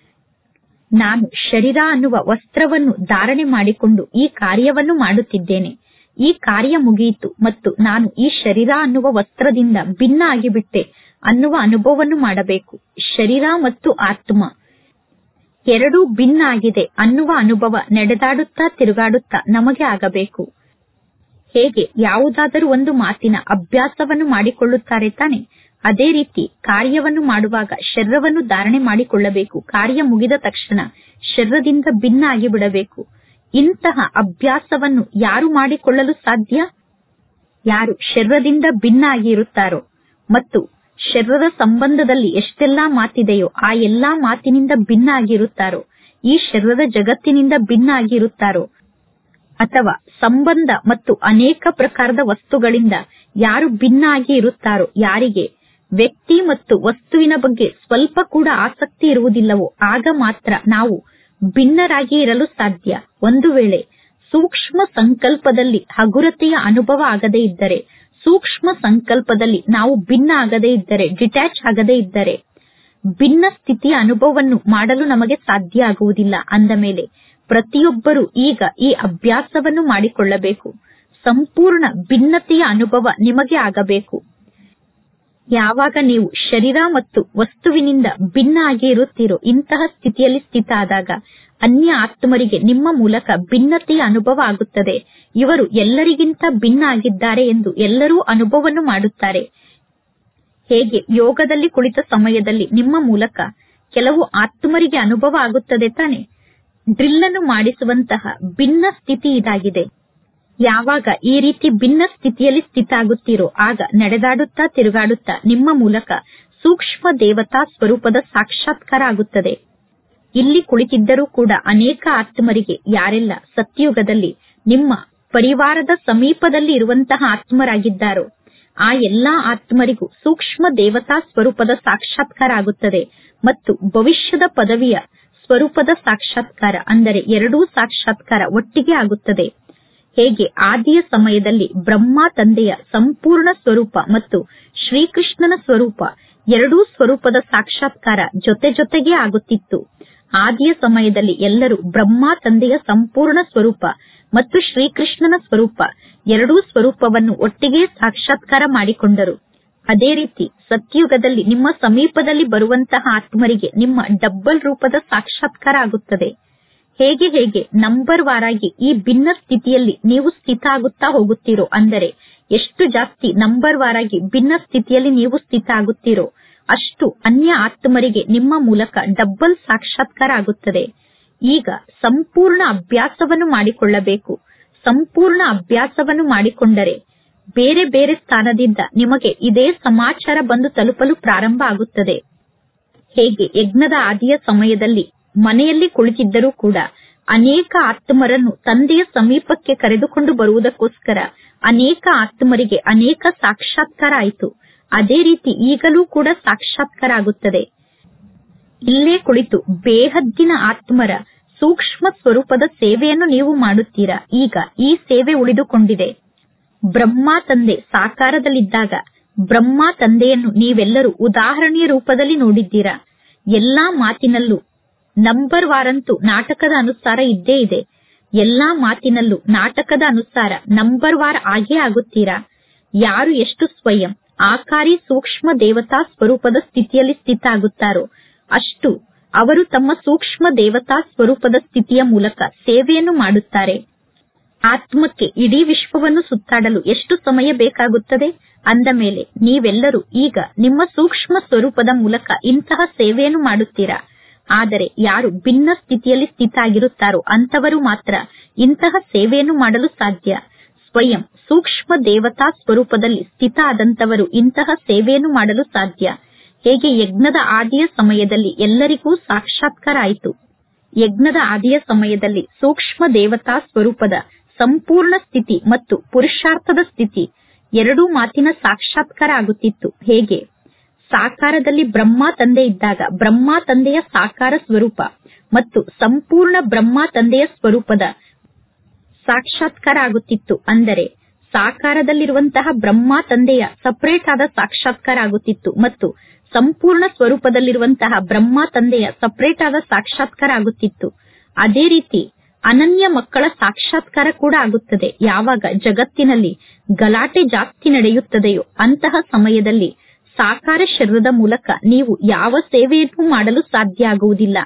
ನಾನು ಶರೀರ ಅನ್ನುವ ವಸ್ತ್ರವನ್ನು ಧಾರಣೆ ಮಾಡಿಕೊಂಡು ಈ ಕಾರ್ಯವನ್ನು ಮಾಡುತ್ತಿದ್ದೇನೆ ಈ ಕಾರ್ಯ ಮುಗಿಯಿತು ಮತ್ತು ನಾನು ಈ ಶರೀರ ಅನ್ನುವ ವಸ್ತ್ರದಿಂದ ಭಿನ್ನ ಆಗಿಬಿಟ್ಟೆ ಅನ್ನುವ ಅನುಭವವನ್ನು ಮಾಡಬೇಕು ಶರೀರ ಮತ್ತು ಆತ್ಮ ಎರಡೂ ಭಿನ್ನ ಆಗಿದೆ ಅನ್ನುವ ಅನುಭವ ನಡೆದಾಡುತ್ತಾ ತಿರುಗಾಡುತ್ತಾ ನಮಗೆ ಆಗಬೇಕು ಹೇಗೆ ಯಾವುದಾದರೂ ಒಂದು ಮಾತಿನ ಅಭ್ಯಾಸವನ್ನು ಮಾಡಿಕೊಳ್ಳುತ್ತಾರೆ ತಾನೆ ಅದೇ ರೀತಿ ಕಾರ್ಯವನ್ನು ಮಾಡುವಾಗ ಶರೀರವನ್ನು ಧಾರಣೆ ಮಾಡಿಕೊಳ್ಳಬೇಕು ಕಾರ್ಯ ಮುಗಿದ ತಕ್ಷಣ ಶರೀರದಿಂದ ಭಿನ್ನ ಆಗಿಬಿಡಬೇಕು ಇಂತಹ ಅಭ್ಯಾಸವನ್ನು ಯಾರು ಮಾಡಿಕೊಳ್ಳಲು ಸಾಧ್ಯ ಯಾರು ಶರೀರದಿಂದ ಭಿನ್ನ ಆಗಿ ಇರುತ್ತಾರೋ ಮತ್ತು ಶರೀರದ ಸಂಬಂಧದಲ್ಲಿ ಎಷ್ಟೆಲ್ಲಾ ಮಾತಿದೆಯೋ ಆ ಎಲ್ಲಾ ಮಾತಿನಿಂದ ಭಿನ್ನ ಆಗಿರುತ್ತಾರೋ ಈ ಶರೀರದ ಜಗತ್ತಿನಿಂದ ಭಿನ್ನ ಆಗಿರುತ್ತಾರೋ ಅಥವಾ ಸಂಬಂಧ ಮತ್ತು ಅನೇಕ ಪ್ರಕಾರದ ವಸ್ತುಗಳಿಂದ ಯಾರು ಭಿನ್ನ ಆಗಿ ಇರುತ್ತಾರೋ ಯಾರಿಗೆ ವ್ಯಕ್ತಿ ಮತ್ತು ವಸ್ತುವಿನ ಬಗ್ಗೆ ಸ್ವಲ್ಪ ಕೂಡ ಆಸಕ್ತಿ ಇರುವುದಿಲ್ಲವೋ ಆಗ ಮಾತ್ರ ನಾವು ಭಿನ್ನರಾಗಿ ಇರಲು ಸಾಧ್ಯ ಒಂದು ವೇಳೆ ಸೂಕ್ಷ್ಮ ಸಂಕಲ್ಪದಲ್ಲಿ ಹಗುರತೆಯ ಅನುಭವ ಆಗದೇ ಇದ್ದರೆ ಸೂಕ್ಷ್ಮ ಸಂಕಲ್ಪದಲ್ಲಿ ನಾವು ಭಿನ್ನ ಆಗದೇ ಇದ್ದರೆ ಡಿಟ್ಯಾಚ್ ಆಗದೇ ಇದ್ದರೆ ಭಿನ್ನ ಸ್ಥಿತಿಯ ಅನುಭವವನ್ನು ಮಾಡಲು ನಮಗೆ ಸಾಧ್ಯ ಆಗುವುದಿಲ್ಲ ಅಂದ ಮೇಲೆ ಪ್ರತಿಯೊಬ್ಬರೂ ಈಗ ಈ ಅಭ್ಯಾಸವನ್ನು ಮಾಡಿಕೊಳ್ಳಬೇಕು ಸಂಪೂರ್ಣ ಭಿನ್ನತೆಯ ಅನುಭವ ನಿಮಗೆ ಆಗಬೇಕು ಯಾವಾಗ ನೀವು ಶರೀರ ಮತ್ತು ವಸ್ತುವಿನಿಂದ ಭಿನ್ನ ಆಗಿ ಇರುತ್ತೀರೋ ಇಂತಹ ಸ್ಥಿತಿಯಲ್ಲಿ ಸ್ಥಿತ ಆದಾಗ ಅನ್ಯ ಆತ್ಮರಿಗೆ ನಿಮ್ಮ ಮೂಲಕ ಭಿನ್ನತೆಯ ಅನುಭವ ಆಗುತ್ತದೆ ಇವರು ಎಲ್ಲರಿಗಿಂತ ಭಿನ್ನ ಆಗಿದ್ದಾರೆ ಎಂದು ಎಲ್ಲರೂ ಅನುಭವವನ್ನು ಮಾಡುತ್ತಾರೆ ಹೇಗೆ ಯೋಗದಲ್ಲಿ ಕುಳಿತ ಸಮಯದಲ್ಲಿ ನಿಮ್ಮ ಮೂಲಕ ಕೆಲವು ಆತ್ಮರಿಗೆ ಅನುಭವ ಆಗುತ್ತದೆ ತಾನೆ ಡ್ರಿಲ್ ಅನ್ನು ಮಾಡಿಸುವಂತಹ ಭಿನ್ನ ಸ್ಥಿತಿ ಇದಾಗಿದೆ ಯಾವಾಗ ಈ ರೀತಿ ಭಿನ್ನ ಸ್ಥಿತಿಯಲ್ಲಿ ಸ್ಥಿತ ಆಗುತ್ತೀರೋ ಆಗ ನಡೆದಾಡುತ್ತಾ ತಿರುಗಾಡುತ್ತಾ ನಿಮ್ಮ ಮೂಲಕ ಸೂಕ್ಷ್ಮ ದೇವತಾ ಸ್ವರೂಪದ ಸಾಕ್ಷಾತ್ಕಾರ ಆಗುತ್ತದೆ ಇಲ್ಲಿ ಕುಳಿತಿದ್ದರೂ ಕೂಡ ಅನೇಕ ಆತ್ಮರಿಗೆ ಯಾರೆಲ್ಲ ಸತ್ಯಯುಗದಲ್ಲಿ ನಿಮ್ಮ ಪರಿವಾರದ ಸಮೀಪದಲ್ಲಿ ಇರುವಂತಹ ಆತ್ಮರಾಗಿದ್ದಾರೋ ಆ ಎಲ್ಲಾ ಆತ್ಮರಿಗೂ ಸೂಕ್ಷ್ಮ ದೇವತಾ ಸ್ವರೂಪದ ಸಾಕ್ಷಾತ್ಕಾರ ಆಗುತ್ತದೆ ಮತ್ತು ಭವಿಷ್ಯದ ಪದವಿಯ ಸ್ವರೂಪದ ಸಾಕ್ಷಾತ್ಕಾರ ಅಂದರೆ ಎರಡೂ ಸಾಕ್ಷಾತ್ಕಾರ ಒಟ್ಟಿಗೆ ಆಗುತ್ತದೆ ಹೇಗೆ ಆದಿಯ ಸಮಯದಲ್ಲಿ ಬ್ರಹ್ಮ ತಂದೆಯ ಸಂಪೂರ್ಣ ಸ್ವರೂಪ ಮತ್ತು ಶ್ರೀಕೃಷ್ಣನ ಸ್ವರೂಪ ಎರಡೂ ಸ್ವರೂಪದ ಸಾಕ್ಷಾತ್ಕಾರ ಜೊತೆ ಜೊತೆಗೆ ಆಗುತ್ತಿತ್ತು ಆದಿಯ ಸಮಯದಲ್ಲಿ ಎಲ್ಲರೂ ಬ್ರಹ್ಮ ತಂದೆಯ ಸಂಪೂರ್ಣ ಸ್ವರೂಪ ಮತ್ತು ಶ್ರೀಕೃಷ್ಣನ ಸ್ವರೂಪ ಎರಡೂ ಸ್ವರೂಪವನ್ನು ಒಟ್ಟಿಗೆ ಸಾಕ್ಷಾತ್ಕಾರ ಮಾಡಿಕೊಂಡರು ಅದೇ ರೀತಿ ಸತ್ಯುಗದಲ್ಲಿ ನಿಮ್ಮ ಸಮೀಪದಲ್ಲಿ ಬರುವಂತಹ ಆತ್ಮರಿಗೆ ನಿಮ್ಮ ಡಬ್ಬಲ್ ರೂಪದ ಸಾಕ್ಷಾತ್ಕಾರ ಆಗುತ್ತದೆ ಹೇಗೆ ಹೇಗೆ ನಂಬರ್ ವಾರಾಗಿ ಈ ಭಿನ್ನ ಸ್ಥಿತಿಯಲ್ಲಿ ನೀವು ಸ್ಥಿತ ಆಗುತ್ತಾ ಹೋಗುತ್ತೀರೋ ಅಂದರೆ ಎಷ್ಟು ಜಾಸ್ತಿ ನಂಬರ್ ವಾರಾಗಿ ಭಿನ್ನ ಸ್ಥಿತಿಯಲ್ಲಿ ನೀವು ಸ್ಥಿತ ಆಗುತ್ತೀರೋ ಅಷ್ಟು ಅನ್ಯ ಆತ್ಮರಿಗೆ ನಿಮ್ಮ ಮೂಲಕ ಡಬ್ಬಲ್ ಸಾಕ್ಷಾತ್ಕಾರ ಆಗುತ್ತದೆ ಈಗ ಸಂಪೂರ್ಣ ಅಭ್ಯಾಸವನ್ನು ಮಾಡಿಕೊಳ್ಳಬೇಕು ಸಂಪೂರ್ಣ ಅಭ್ಯಾಸವನ್ನು ಮಾಡಿಕೊಂಡರೆ ಬೇರೆ ಬೇರೆ ಸ್ಥಾನದಿಂದ ನಿಮಗೆ ಇದೇ ಸಮಾಚಾರ ಬಂದು ತಲುಪಲು ಪ್ರಾರಂಭ ಆಗುತ್ತದೆ ಹೇಗೆ ಯಜ್ಞದ ಆದಿಯ ಸಮಯದಲ್ಲಿ ಮನೆಯಲ್ಲಿ ಕುಳಿತಿದ್ದರೂ ಕೂಡ ಅನೇಕ ಆತ್ಮರನ್ನು ತಂದೆಯ ಸಮೀಪಕ್ಕೆ ಕರೆದುಕೊಂಡು ಬರುವುದಕ್ಕೋಸ್ಕರ ಅನೇಕ ಆತ್ಮರಿಗೆ ಅನೇಕ ಸಾಕ್ಷಾತ್ಕಾರ ಆಯಿತು ಅದೇ ರೀತಿ ಈಗಲೂ ಕೂಡ ಸಾಕ್ಷಾತ್ಕಾರ ಆಗುತ್ತದೆ ಇಲ್ಲೇ ಕುಳಿತು ಬೇಹದ್ದಿನ ಆತ್ಮರ ಸೂಕ್ಷ್ಮ ಸ್ವರೂಪದ ಸೇವೆಯನ್ನು ನೀವು ಮಾಡುತ್ತೀರಾ ಈಗ ಈ ಸೇವೆ ಉಳಿದುಕೊಂಡಿದೆ ಬ್ರಹ್ಮ ತಂದೆ ಸಾಕಾರದಲ್ಲಿದ್ದಾಗ ಬ್ರಹ್ಮ ತಂದೆಯನ್ನು ನೀವೆಲ್ಲರೂ ಉದಾಹರಣೆಯ ರೂಪದಲ್ಲಿ ನೋಡಿದ್ದೀರಾ ಎಲ್ಲಾ ಮಾತಿನಲ್ಲೂ ನಂಬರ್ ವಾರಂತೂ ನಾಟಕದ ಅನುಸಾರ ಇದ್ದೇ ಇದೆ ಎಲ್ಲಾ ಮಾತಿನಲ್ಲೂ ನಾಟಕದ ಅನುಸಾರ ನಂಬರ್ ವಾರ್ ಆಗೇ ಆಗುತ್ತೀರಾ ಯಾರು ಎಷ್ಟು ಸ್ವಯಂ ಆಕಾರಿ ಸೂಕ್ಷ್ಮ ದೇವತಾ ಸ್ವರೂಪದ ಸ್ಥಿತಿಯಲ್ಲಿ ಸ್ಥಿತ ಆಗುತ್ತಾರೋ ಅಷ್ಟು ಅವರು ತಮ್ಮ ಸೂಕ್ಷ್ಮ ದೇವತಾ ಸ್ವರೂಪದ ಸ್ಥಿತಿಯ ಮೂಲಕ ಸೇವೆಯನ್ನು ಮಾಡುತ್ತಾರೆ ಆತ್ಮಕ್ಕೆ ಇಡೀ ವಿಶ್ವವನ್ನು ಸುತ್ತಾಡಲು ಎಷ್ಟು ಸಮಯ ಬೇಕಾಗುತ್ತದೆ ಅಂದ ಮೇಲೆ ನೀವೆಲ್ಲರೂ ಈಗ ನಿಮ್ಮ ಸೂಕ್ಷ್ಮ ಸ್ವರೂಪದ ಮೂಲಕ ಇಂತಹ ಸೇವೆಯನ್ನು ಮಾಡುತ್ತೀರಾ ಆದರೆ ಯಾರು ಭಿನ್ನ ಸ್ಥಿತಿಯಲ್ಲಿ ಸ್ಥಿತ ಆಗಿರುತ್ತಾರೋ ಅಂತವರು ಮಾತ್ರ ಇಂತಹ ಸೇವೆಯನ್ನು ಮಾಡಲು ಸಾಧ್ಯ ಸ್ವಯಂ ಸೂಕ್ಷ್ಮ ದೇವತಾ ಸ್ವರೂಪದಲ್ಲಿ ಸ್ಥಿತ ಆದಂತವರು ಇಂತಹ ಸೇವೆಯನ್ನು ಮಾಡಲು ಸಾಧ್ಯ ಹೇಗೆ ಯಜ್ಞದ ಆದಿಯ ಸಮಯದಲ್ಲಿ ಎಲ್ಲರಿಗೂ ಸಾಕ್ಷಾತ್ಕಾರ ಆಯಿತು ಯಜ್ಞದ ಆದಿಯ ಸಮಯದಲ್ಲಿ ಸೂಕ್ಷ್ಮ ದೇವತಾ ಸ್ವರೂಪದ ಸಂಪೂರ್ಣ ಸ್ಥಿತಿ ಮತ್ತು ಪುರುಷಾರ್ಥದ ಸ್ಥಿತಿ ಎರಡೂ ಮಾತಿನ ಸಾಕ್ಷಾತ್ಕಾರ ಆಗುತ್ತಿತ್ತು ಹೇಗೆ ಸಾಕಾರದಲ್ಲಿ ಬ್ರಹ್ಮ ತಂದೆ ಇದ್ದಾಗ ಬ್ರಹ್ಮ ತಂದೆಯ ಸಾಕಾರ ಸ್ವರೂಪ ಮತ್ತು ಸಂಪೂರ್ಣ ಬ್ರಹ್ಮ ತಂದೆಯ ಸ್ವರೂಪದ ಸಾಕ್ಷಾತ್ಕಾರ ಆಗುತ್ತಿತ್ತು ಅಂದರೆ ಸಾಕಾರದಲ್ಲಿರುವಂತಹ ಬ್ರಹ್ಮ ತಂದೆಯ ಸಪರೇಟ್ ಆದ ಸಾಕ್ಷಾತ್ಕಾರ ಆಗುತ್ತಿತ್ತು ಮತ್ತು ಸಂಪೂರ್ಣ ಸ್ವರೂಪದಲ್ಲಿರುವಂತಹ ಬ್ರಹ್ಮ ತಂದೆಯ ಸಪರೇಟ್ ಆದ ಸಾಕ್ಷಾತ್ಕಾರ ಆಗುತ್ತಿತ್ತು ಅದೇ ರೀತಿ ಅನನ್ಯ ಮಕ್ಕಳ ಸಾಕ್ಷಾತ್ಕಾರ ಕೂಡ ಆಗುತ್ತದೆ ಯಾವಾಗ ಜಗತ್ತಿನಲ್ಲಿ ಗಲಾಟೆ ಜಾಸ್ತಿ ನಡೆಯುತ್ತದೆಯೋ ಅಂತಹ ಸಮಯದಲ್ಲಿ ಸಾಕಾರ ಶರೀರದ ಮೂಲಕ ನೀವು ಯಾವ ಸೇವೆಯನ್ನು ಮಾಡಲು ಸಾಧ್ಯ ಆಗುವುದಿಲ್ಲ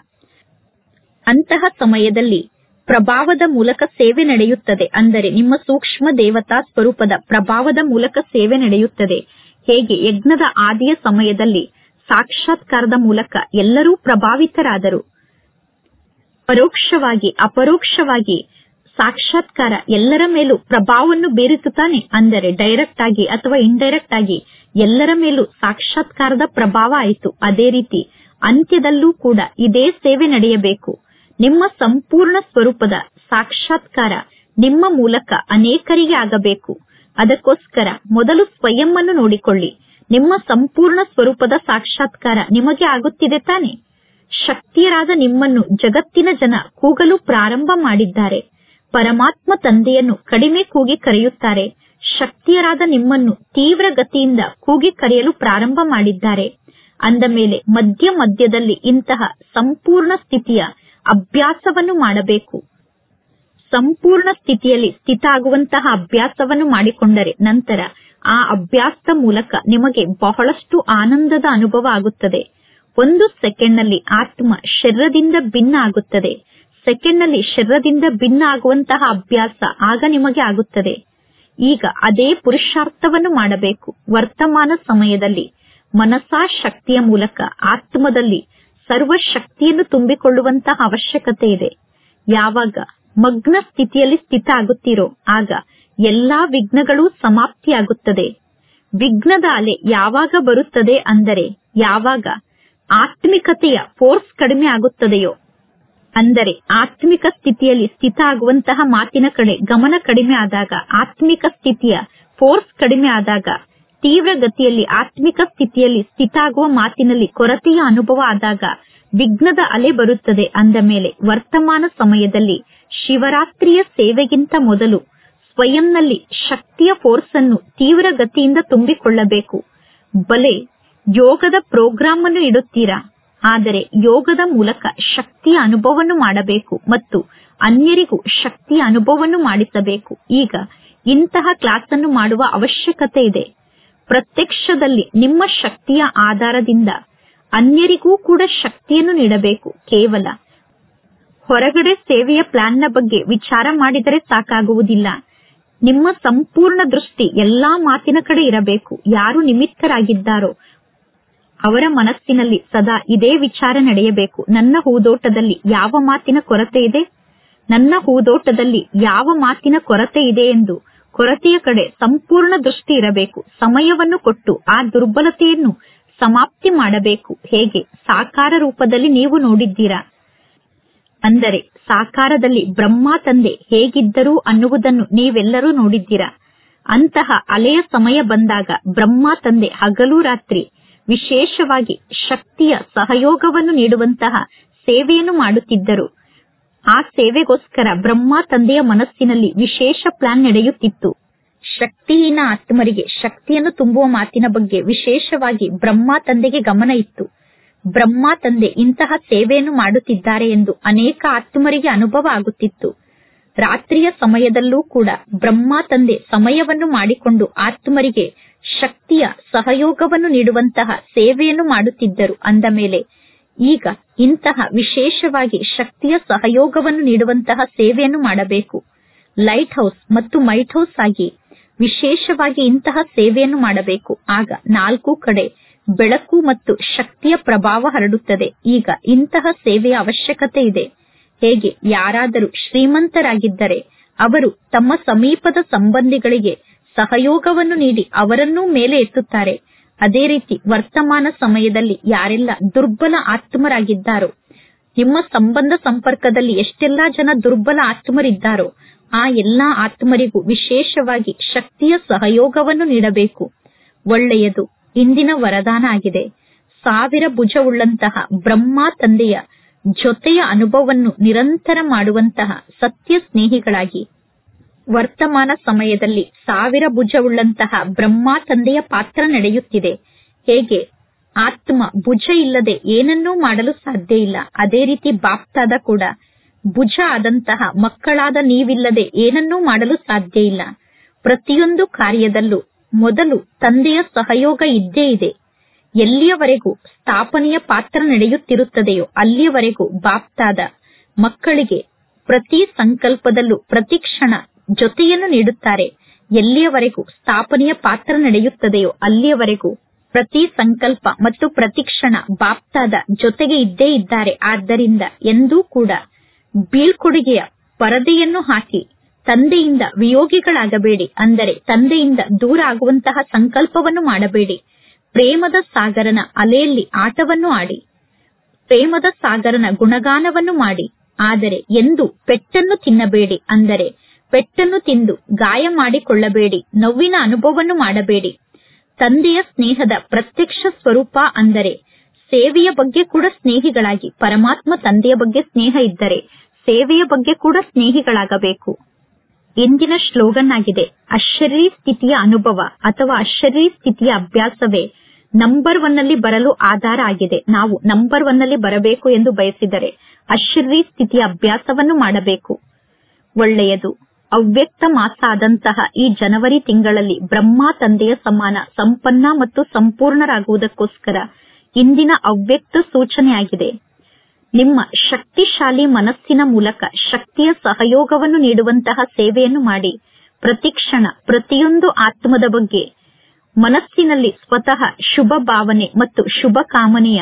ಅಂತಹ ಸಮಯದಲ್ಲಿ ಪ್ರಭಾವದ ಮೂಲಕ ಸೇವೆ ನಡೆಯುತ್ತದೆ ಅಂದರೆ ನಿಮ್ಮ ಸೂಕ್ಷ್ಮ ದೇವತಾ ಸ್ವರೂಪದ ಪ್ರಭಾವದ ಮೂಲಕ ಸೇವೆ ನಡೆಯುತ್ತದೆ ಹೇಗೆ ಯಜ್ಞದ ಆದಿಯ ಸಮಯದಲ್ಲಿ ಸಾಕ್ಷಾತ್ಕಾರದ ಮೂಲಕ ಎಲ್ಲರೂ ಪ್ರಭಾವಿತರಾದರು ಪರೋಕ್ಷವಾಗಿ ಅಪರೋಕ್ಷವಾಗಿ ಸಾಕ್ಷಾತ್ಕಾರ ಎಲ್ಲರ ಮೇಲೂ ಪ್ರಭಾವವನ್ನು ಬೀರಿತು ತಾನೆ ಅಂದರೆ ಡೈರೆಕ್ಟ್ ಆಗಿ ಅಥವಾ ಇಂಡೈರೆಕ್ಟ್ ಆಗಿ ಎಲ್ಲರ ಮೇಲೂ ಸಾಕ್ಷಾತ್ಕಾರದ ಪ್ರಭಾವ ಆಯಿತು ಅದೇ ರೀತಿ ಅಂತ್ಯದಲ್ಲೂ ಕೂಡ ಇದೇ ಸೇವೆ ನಡೆಯಬೇಕು ನಿಮ್ಮ ಸಂಪೂರ್ಣ ಸ್ವರೂಪದ ಸಾಕ್ಷಾತ್ಕಾರ ನಿಮ್ಮ ಮೂಲಕ ಅನೇಕರಿಗೆ ಆಗಬೇಕು ಅದಕ್ಕೋಸ್ಕರ ಮೊದಲು ಸ್ವಯಂ ಅನ್ನು ನೋಡಿಕೊಳ್ಳಿ ನಿಮ್ಮ ಸಂಪೂರ್ಣ ಸ್ವರೂಪದ ಸಾಕ್ಷಾತ್ಕಾರ ನಿಮಗೆ ಆಗುತ್ತಿದೆ ತಾನೆ ಶಕ್ತಿಯರಾದ ನಿಮ್ಮನ್ನು ಜಗತ್ತಿನ ಜನ ಕೂಗಲು ಪ್ರಾರಂಭ ಮಾಡಿದ್ದಾರೆ ಪರಮಾತ್ಮ ತಂದೆಯನ್ನು ಕಡಿಮೆ ಕೂಗಿ ಕರೆಯುತ್ತಾರೆ ಶಕ್ತಿಯರಾದ ನಿಮ್ಮನ್ನು ತೀವ್ರ ಗತಿಯಿಂದ ಕೂಗಿ ಕರೆಯಲು ಪ್ರಾರಂಭ ಮಾಡಿದ್ದಾರೆ ಅಂದ ಮೇಲೆ ಮಧ್ಯ ಮಧ್ಯದಲ್ಲಿ ಇಂತಹ ಸಂಪೂರ್ಣ ಸ್ಥಿತಿಯ ಅಭ್ಯಾಸವನ್ನು ಮಾಡಬೇಕು ಸಂಪೂರ್ಣ ಸ್ಥಿತಿಯಲ್ಲಿ ಸ್ಥಿತ ಆಗುವಂತಹ ಅಭ್ಯಾಸವನ್ನು ಮಾಡಿಕೊಂಡರೆ ನಂತರ ಆ ಅಭ್ಯಾಸದ ಮೂಲಕ ನಿಮಗೆ ಬಹಳಷ್ಟು ಆನಂದದ ಅನುಭವ ಆಗುತ್ತದೆ ಒಂದು ಸೆಕೆಂಡ್ನಲ್ಲಿ ಆತ್ಮ ಶರೀರದಿಂದ ಭಿನ್ನ ಆಗುತ್ತದೆ ಸೆಕೆಂಡ್ನಲ್ಲಿ ಶರೀರದಿಂದ ಭಿನ್ನ ಆಗುವಂತಹ ಅಭ್ಯಾಸ ಆಗ ನಿಮಗೆ ಆಗುತ್ತದೆ ಈಗ ಅದೇ ಪುರುಷಾರ್ಥವನ್ನು ಮಾಡಬೇಕು ವರ್ತಮಾನ ಸಮಯದಲ್ಲಿ ಮನಸಾ ಶಕ್ತಿಯ ಮೂಲಕ ಆತ್ಮದಲ್ಲಿ ಸರ್ವ ಶಕ್ತಿಯನ್ನು ತುಂಬಿಕೊಳ್ಳುವಂತಹ ಅವಶ್ಯಕತೆ ಇದೆ ಯಾವಾಗ ಮಗ್ನ ಸ್ಥಿತಿಯಲ್ಲಿ ಸ್ಥಿತ ಆಗುತ್ತೀರೋ ಆಗ ಎಲ್ಲಾ ವಿಘ್ನಗಳು ಸಮಾಪ್ತಿಯಾಗುತ್ತದೆ ವಿಘ್ನದ ಅಲೆ ಯಾವಾಗ ಬರುತ್ತದೆ ಅಂದರೆ ಯಾವಾಗ ಆತ್ಮಿಕತೆಯ ಫೋರ್ಸ್ ಕಡಿಮೆ ಆಗುತ್ತದೆಯೋ ಅಂದರೆ ಆತ್ಮಿಕ ಸ್ಥಿತಿಯಲ್ಲಿ ಸ್ಥಿತ ಆಗುವಂತಹ ಮಾತಿನ ಕಡೆ ಗಮನ ಕಡಿಮೆ ಆದಾಗ ಆತ್ಮಿಕ ಸ್ಥಿತಿಯ ಫೋರ್ಸ್ ಕಡಿಮೆ ಆದಾಗ ತೀವ್ರ ಗತಿಯಲ್ಲಿ ಆತ್ಮಿಕ ಸ್ಥಿತಿಯಲ್ಲಿ ಸ್ಥಿತ ಆಗುವ ಮಾತಿನಲ್ಲಿ ಕೊರತೆಯ ಅನುಭವ ಆದಾಗ ವಿಘ್ನದ ಅಲೆ ಬರುತ್ತದೆ ಅಂದ ಮೇಲೆ ವರ್ತಮಾನ ಸಮಯದಲ್ಲಿ ಶಿವರಾತ್ರಿಯ ಸೇವೆಗಿಂತ ಮೊದಲು ಸ್ವಯಂನಲ್ಲಿ ಶಕ್ತಿಯ ಫೋರ್ಸ್ ಅನ್ನು ತೀವ್ರ ಗತಿಯಿಂದ ತುಂಬಿಕೊಳ್ಳಬೇಕು ಬಲೆ ಯೋಗದ ಪ್ರೋಗ್ರಾಂ ಅನ್ನು ಇಡುತ್ತೀರಾ ಆದರೆ ಯೋಗದ ಮೂಲಕ ಶಕ್ತಿಯ ಅನುಭವವನ್ನು ಮಾಡಬೇಕು ಮತ್ತು ಅನ್ಯರಿಗೂ ಶಕ್ತಿಯ ಅನುಭವವನ್ನು ಮಾಡಿಸಬೇಕು ಈಗ ಇಂತಹ ಕ್ಲಾಸ್ ಅನ್ನು ಮಾಡುವ ಅವಶ್ಯಕತೆ ಇದೆ ಪ್ರತ್ಯಕ್ಷದಲ್ಲಿ ನಿಮ್ಮ ಶಕ್ತಿಯ ಆಧಾರದಿಂದ ಅನ್ಯರಿಗೂ ಕೂಡ ಶಕ್ತಿಯನ್ನು ನೀಡಬೇಕು ಕೇವಲ ಹೊರಗಡೆ ಸೇವೆಯ ಪ್ಲಾನ್ನ ಬಗ್ಗೆ ವಿಚಾರ ಮಾಡಿದರೆ ಸಾಕಾಗುವುದಿಲ್ಲ ನಿಮ್ಮ ಸಂಪೂರ್ಣ ದೃಷ್ಟಿ ಎಲ್ಲಾ ಮಾತಿನ ಕಡೆ ಇರಬೇಕು ಯಾರು ನಿಮಿತ್ತರಾಗಿದ್ದಾರೋ ಅವರ ಮನಸ್ಸಿನಲ್ಲಿ ಸದಾ ಇದೇ ವಿಚಾರ ನಡೆಯಬೇಕು ನನ್ನ ಹೂದೋಟದಲ್ಲಿ ಯಾವ ಮಾತಿನ ಕೊರತೆ ಇದೆ ನನ್ನ ಹೂದೋಟದಲ್ಲಿ ಯಾವ ಮಾತಿನ ಕೊರತೆ ಇದೆ ಎಂದು ಕೊರತೆಯ ಕಡೆ ಸಂಪೂರ್ಣ ದೃಷ್ಟಿ ಇರಬೇಕು ಸಮಯವನ್ನು ಕೊಟ್ಟು ಆ ದುರ್ಬಲತೆಯನ್ನು ಸಮಾಪ್ತಿ ಮಾಡಬೇಕು ಹೇಗೆ ಸಾಕಾರ ರೂಪದಲ್ಲಿ ನೀವು ನೋಡಿದ್ದೀರಾ ಅಂದರೆ ಸಾಕಾರದಲ್ಲಿ ಬ್ರಹ್ಮ ತಂದೆ ಹೇಗಿದ್ದರು ಅನ್ನುವುದನ್ನು ನೀವೆಲ್ಲರೂ ನೋಡಿದ್ದೀರಾ ಅಂತಹ ಅಲೆಯ ಸಮಯ ಬಂದಾಗ ಬ್ರಹ್ಮ ತಂದೆ ಹಗಲು ರಾತ್ರಿ ವಿಶೇಷವಾಗಿ ಶಕ್ತಿಯ ಸಹಯೋಗವನ್ನು ನೀಡುವಂತಹ ಸೇವೆಯನ್ನು ಮಾಡುತ್ತಿದ್ದರು ಆ ಸೇವೆಗೋಸ್ಕರ ಬ್ರಹ್ಮ ತಂದೆಯ ಮನಸ್ಸಿನಲ್ಲಿ ವಿಶೇಷ ಪ್ಲಾನ್ ನಡೆಯುತ್ತಿತ್ತು ಶಕ್ತಿಹೀನ ಆತ್ಮರಿಗೆ ಶಕ್ತಿಯನ್ನು ತುಂಬುವ ಮಾತಿನ ಬಗ್ಗೆ ವಿಶೇಷವಾಗಿ ಬ್ರಹ್ಮ ತಂದೆಗೆ ಗಮನ ಇತ್ತು ಬ್ರಹ್ಮ ತಂದೆ ಇಂತಹ ಸೇವೆಯನ್ನು ಮಾಡುತ್ತಿದ್ದಾರೆ ಎಂದು ಅನೇಕ ಆತ್ಮರಿಗೆ ಅನುಭವ ಆಗುತ್ತಿತ್ತು ರಾತ್ರಿಯ ಸಮಯದಲ್ಲೂ ಕೂಡ ಬ್ರಹ್ಮ ತಂದೆ ಸಮಯವನ್ನು ಮಾಡಿಕೊಂಡು ಆತ್ಮರಿಗೆ ಶಕ್ತಿಯ ಸಹಯೋಗವನ್ನು ನೀಡುವಂತಹ ಸೇವೆಯನ್ನು ಮಾಡುತ್ತಿದ್ದರು ಅಂದ ಮೇಲೆ ಈಗ ಇಂತಹ ವಿಶೇಷವಾಗಿ ಶಕ್ತಿಯ ಸಹಯೋಗವನ್ನು ನೀಡುವಂತಹ ಸೇವೆಯನ್ನು ಮಾಡಬೇಕು ಲೈಟ್ ಹೌಸ್ ಮತ್ತು ಮೈಟ್ ಹೌಸ್ ಆಗಿ ವಿಶೇಷವಾಗಿ ಇಂತಹ ಸೇವೆಯನ್ನು ಮಾಡಬೇಕು ಆಗ ನಾಲ್ಕು ಕಡೆ ಬೆಳಕು ಮತ್ತು ಶಕ್ತಿಯ ಪ್ರಭಾವ ಹರಡುತ್ತದೆ ಈಗ ಇಂತಹ ಸೇವೆಯ ಅವಶ್ಯಕತೆ ಇದೆ ಹೇಗೆ ಯಾರಾದರೂ ಶ್ರೀಮಂತರಾಗಿದ್ದರೆ ಅವರು ತಮ್ಮ ಸಮೀಪದ ಸಂಬಂಧಿಗಳಿಗೆ ಸಹಯೋಗವನ್ನು ನೀಡಿ ಅವರನ್ನೂ ಮೇಲೆ ಎತ್ತುತ್ತಾರೆ ಅದೇ ರೀತಿ ವರ್ತಮಾನ ಸಮಯದಲ್ಲಿ ಯಾರೆಲ್ಲ ದುರ್ಬಲ ಆತ್ಮರಾಗಿದ್ದಾರೋ ನಿಮ್ಮ ಸಂಬಂಧ ಸಂಪರ್ಕದಲ್ಲಿ ಎಷ್ಟೆಲ್ಲಾ ಜನ ದುರ್ಬಲ ಆತ್ಮರಿದ್ದಾರೋ ಆ ಎಲ್ಲಾ ಆತ್ಮರಿಗೂ ವಿಶೇಷವಾಗಿ ಶಕ್ತಿಯ ಸಹಯೋಗವನ್ನು ನೀಡಬೇಕು ಒಳ್ಳೆಯದು ಇಂದಿನ ವರದಾನ ಆಗಿದೆ ಸಾವಿರ ಭುಜವುಳ್ಳಂತಹ ಬ್ರಹ್ಮ ತಂದೆಯ ಜೊತೆಯ ಅನುಭವವನ್ನು ನಿರಂತರ ಮಾಡುವಂತಹ ಸತ್ಯ ಸ್ನೇಹಿಗಳಾಗಿ ವರ್ತಮಾನ ಸಮಯದಲ್ಲಿ ಸಾವಿರ ಭುಜವುಳ್ಳಂತಹ ಬ್ರಹ್ಮ ತಂದೆಯ ಪಾತ್ರ ನಡೆಯುತ್ತಿದೆ ಹೇಗೆ ಆತ್ಮ ಭುಜ ಇಲ್ಲದೆ ಏನನ್ನೂ ಮಾಡಲು ಸಾಧ್ಯ ಇಲ್ಲ ಅದೇ ರೀತಿ ಬಾಪ್ತಾದ ಕೂಡ ಭುಜ ಆದಂತಹ ಮಕ್ಕಳಾದ ನೀವಿಲ್ಲದೆ ಏನನ್ನೂ ಮಾಡಲು ಸಾಧ್ಯ ಇಲ್ಲ ಪ್ರತಿಯೊಂದು ಕಾರ್ಯದಲ್ಲೂ ಮೊದಲು ತಂದೆಯ ಸಹಯೋಗ ಇದ್ದೇ ಇದೆ ಎಲ್ಲಿಯವರೆಗೂ ಸ್ಥಾಪನೆಯ ಪಾತ್ರ ನಡೆಯುತ್ತಿರುತ್ತದೆಯೋ ಅಲ್ಲಿಯವರೆಗೂ ಬಾಪ್ತಾದ ಮಕ್ಕಳಿಗೆ ಪ್ರತಿ ಸಂಕಲ್ಪದಲ್ಲೂ ಪ್ರತಿ ಕ್ಷಣ ಜೊತೆಯನ್ನು ನೀಡುತ್ತಾರೆ ಎಲ್ಲಿಯವರೆಗೂ ಸ್ಥಾಪನೆಯ ಪಾತ್ರ ನಡೆಯುತ್ತದೆಯೋ ಅಲ್ಲಿಯವರೆಗೂ ಪ್ರತಿ ಸಂಕಲ್ಪ ಮತ್ತು ಪ್ರತಿ ಕ್ಷಣ ಬಾಪ್ತಾದ ಜೊತೆಗೆ ಇದ್ದೇ ಇದ್ದಾರೆ ಆದ್ದರಿಂದ ಎಂದೂ ಕೂಡ ಬೀಳ್ಕೊಡುಗೆಯ ಪರದೆಯನ್ನು ಹಾಕಿ ತಂದೆಯಿಂದ ವಿಯೋಗಿಗಳಾಗಬೇಡಿ ಅಂದರೆ ತಂದೆಯಿಂದ ದೂರ ಆಗುವಂತಹ ಸಂಕಲ್ಪವನ್ನು ಮಾಡಬೇಡಿ ಪ್ರೇಮದ ಸಾಗರನ ಅಲೆಯಲ್ಲಿ ಆಟವನ್ನು ಆಡಿ ಪ್ರೇಮದ ಸಾಗರನ ಗುಣಗಾನವನ್ನು ಮಾಡಿ ಆದರೆ ಎಂದು ಪೆಟ್ಟನ್ನು ತಿನ್ನಬೇಡಿ ಅಂದರೆ ಪೆಟ್ಟನ್ನು ತಿಂದು ಗಾಯ ಮಾಡಿಕೊಳ್ಳಬೇಡಿ ನೋವಿನ ಅನುಭವವನ್ನು ಮಾಡಬೇಡಿ ತಂದೆಯ ಸ್ನೇಹದ ಪ್ರತ್ಯಕ್ಷ ಸ್ವರೂಪ ಅಂದರೆ ಸೇವೆಯ ಬಗ್ಗೆ ಕೂಡ ಸ್ನೇಹಿಗಳಾಗಿ ಪರಮಾತ್ಮ ತಂದೆಯ ಬಗ್ಗೆ ಸ್ನೇಹ ಇದ್ದರೆ ಸೇವೆಯ ಬಗ್ಗೆ ಕೂಡ ಸ್ನೇಹಿಗಳಾಗಬೇಕು ಇಂದಿನ ಶ್ಲೋಗನ್ ಆಗಿದೆ ಅಶರೀರಿ ಸ್ಥಿತಿಯ ಅನುಭವ ಅಥವಾ ಅಶರೀರಿ ಸ್ಥಿತಿಯ ಅಭ್ಯಾಸವೇ ನಂಬರ್ ಒನ್ ಅಲ್ಲಿ ಬರಲು ಆಧಾರ ಆಗಿದೆ ನಾವು ನಂಬರ್ ಒನ್ ಅಲ್ಲಿ ಬರಬೇಕು ಎಂದು ಬಯಸಿದರೆ ಅಶರೀರಿ ಸ್ಥಿತಿಯ ಅಭ್ಯಾಸವನ್ನು ಮಾಡಬೇಕು ಒಳ್ಳೆಯದು ಅವ್ಯಕ್ತ ಮಾಸ ಆದಂತಹ ಈ ಜನವರಿ ತಿಂಗಳಲ್ಲಿ ಬ್ರಹ್ಮ ತಂದೆಯ ಸಮಾನ ಸಂಪನ್ನ ಮತ್ತು ಸಂಪೂರ್ಣರಾಗುವುದಕ್ಕೋಸ್ಕರ ಇಂದಿನ ಅವ್ಯಕ್ತ ಸೂಚನೆಯಾಗಿದೆ ನಿಮ್ಮ ಶಕ್ತಿಶಾಲಿ ಮನಸ್ಸಿನ ಮೂಲಕ ಶಕ್ತಿಯ ಸಹಯೋಗವನ್ನು ನೀಡುವಂತಹ ಸೇವೆಯನ್ನು ಮಾಡಿ ಪ್ರತಿಕ್ಷಣ ಪ್ರತಿಯೊಂದು ಆತ್ಮದ ಬಗ್ಗೆ ಮನಸ್ಸಿನಲ್ಲಿ ಸ್ವತಃ ಶುಭ ಭಾವನೆ ಮತ್ತು ಶುಭ ಕಾಮನೆಯ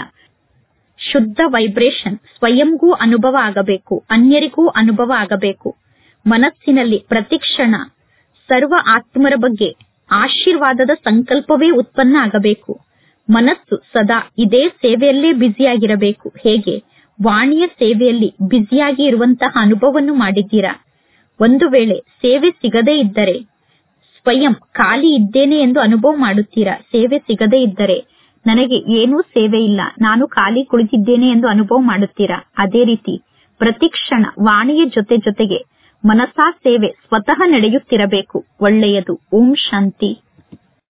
ಶುದ್ಧ ವೈಬ್ರೇಷನ್ ಸ್ವಯಂಗೂ ಅನುಭವ ಆಗಬೇಕು ಅನ್ಯರಿಗೂ ಅನುಭವ ಆಗಬೇಕು ಮನಸ್ಸಿನಲ್ಲಿ ಪ್ರತಿಕ್ಷಣ ಸರ್ವ ಆತ್ಮರ ಬಗ್ಗೆ ಆಶೀರ್ವಾದದ ಸಂಕಲ್ಪವೇ ಉತ್ಪನ್ನ ಆಗಬೇಕು ಮನಸ್ಸು ಸದಾ ಇದೇ ಸೇವೆಯಲ್ಲೇ ಬ್ಯುಸಿಯಾಗಿರಬೇಕು ಹೇಗೆ ವಾಣಿಯ ಸೇವೆಯಲ್ಲಿ ಬ್ಯುಸಿಯಾಗಿ ಇರುವಂತಹ ಅನುಭವವನ್ನು ಮಾಡಿದ್ದೀರಾ ಒಂದು ವೇಳೆ ಸೇವೆ ಸಿಗದೇ ಇದ್ದರೆ ಸ್ವಯಂ ಖಾಲಿ ಇದ್ದೇನೆ ಎಂದು ಅನುಭವ ಮಾಡುತ್ತೀರಾ ಸೇವೆ ಸಿಗದೇ ಇದ್ದರೆ ನನಗೆ ಏನೂ ಸೇವೆ ಇಲ್ಲ ನಾನು ಖಾಲಿ ಕುಳಿತಿದ್ದೇನೆ ಎಂದು ಅನುಭವ ಮಾಡುತ್ತೀರಾ ಅದೇ ರೀತಿ ಪ್ರತಿಕ್ಷಣ ವಾಣಿಯ ಜೊತೆ ಜೊತೆಗೆ ಮನಸಾ ಸೇವೆ ಸ್ವತಃ ನಡೆಯುತ್ತಿರಬೇಕು ಒಳ್ಳೆಯದು ಓಂ ಶಾಂತಿ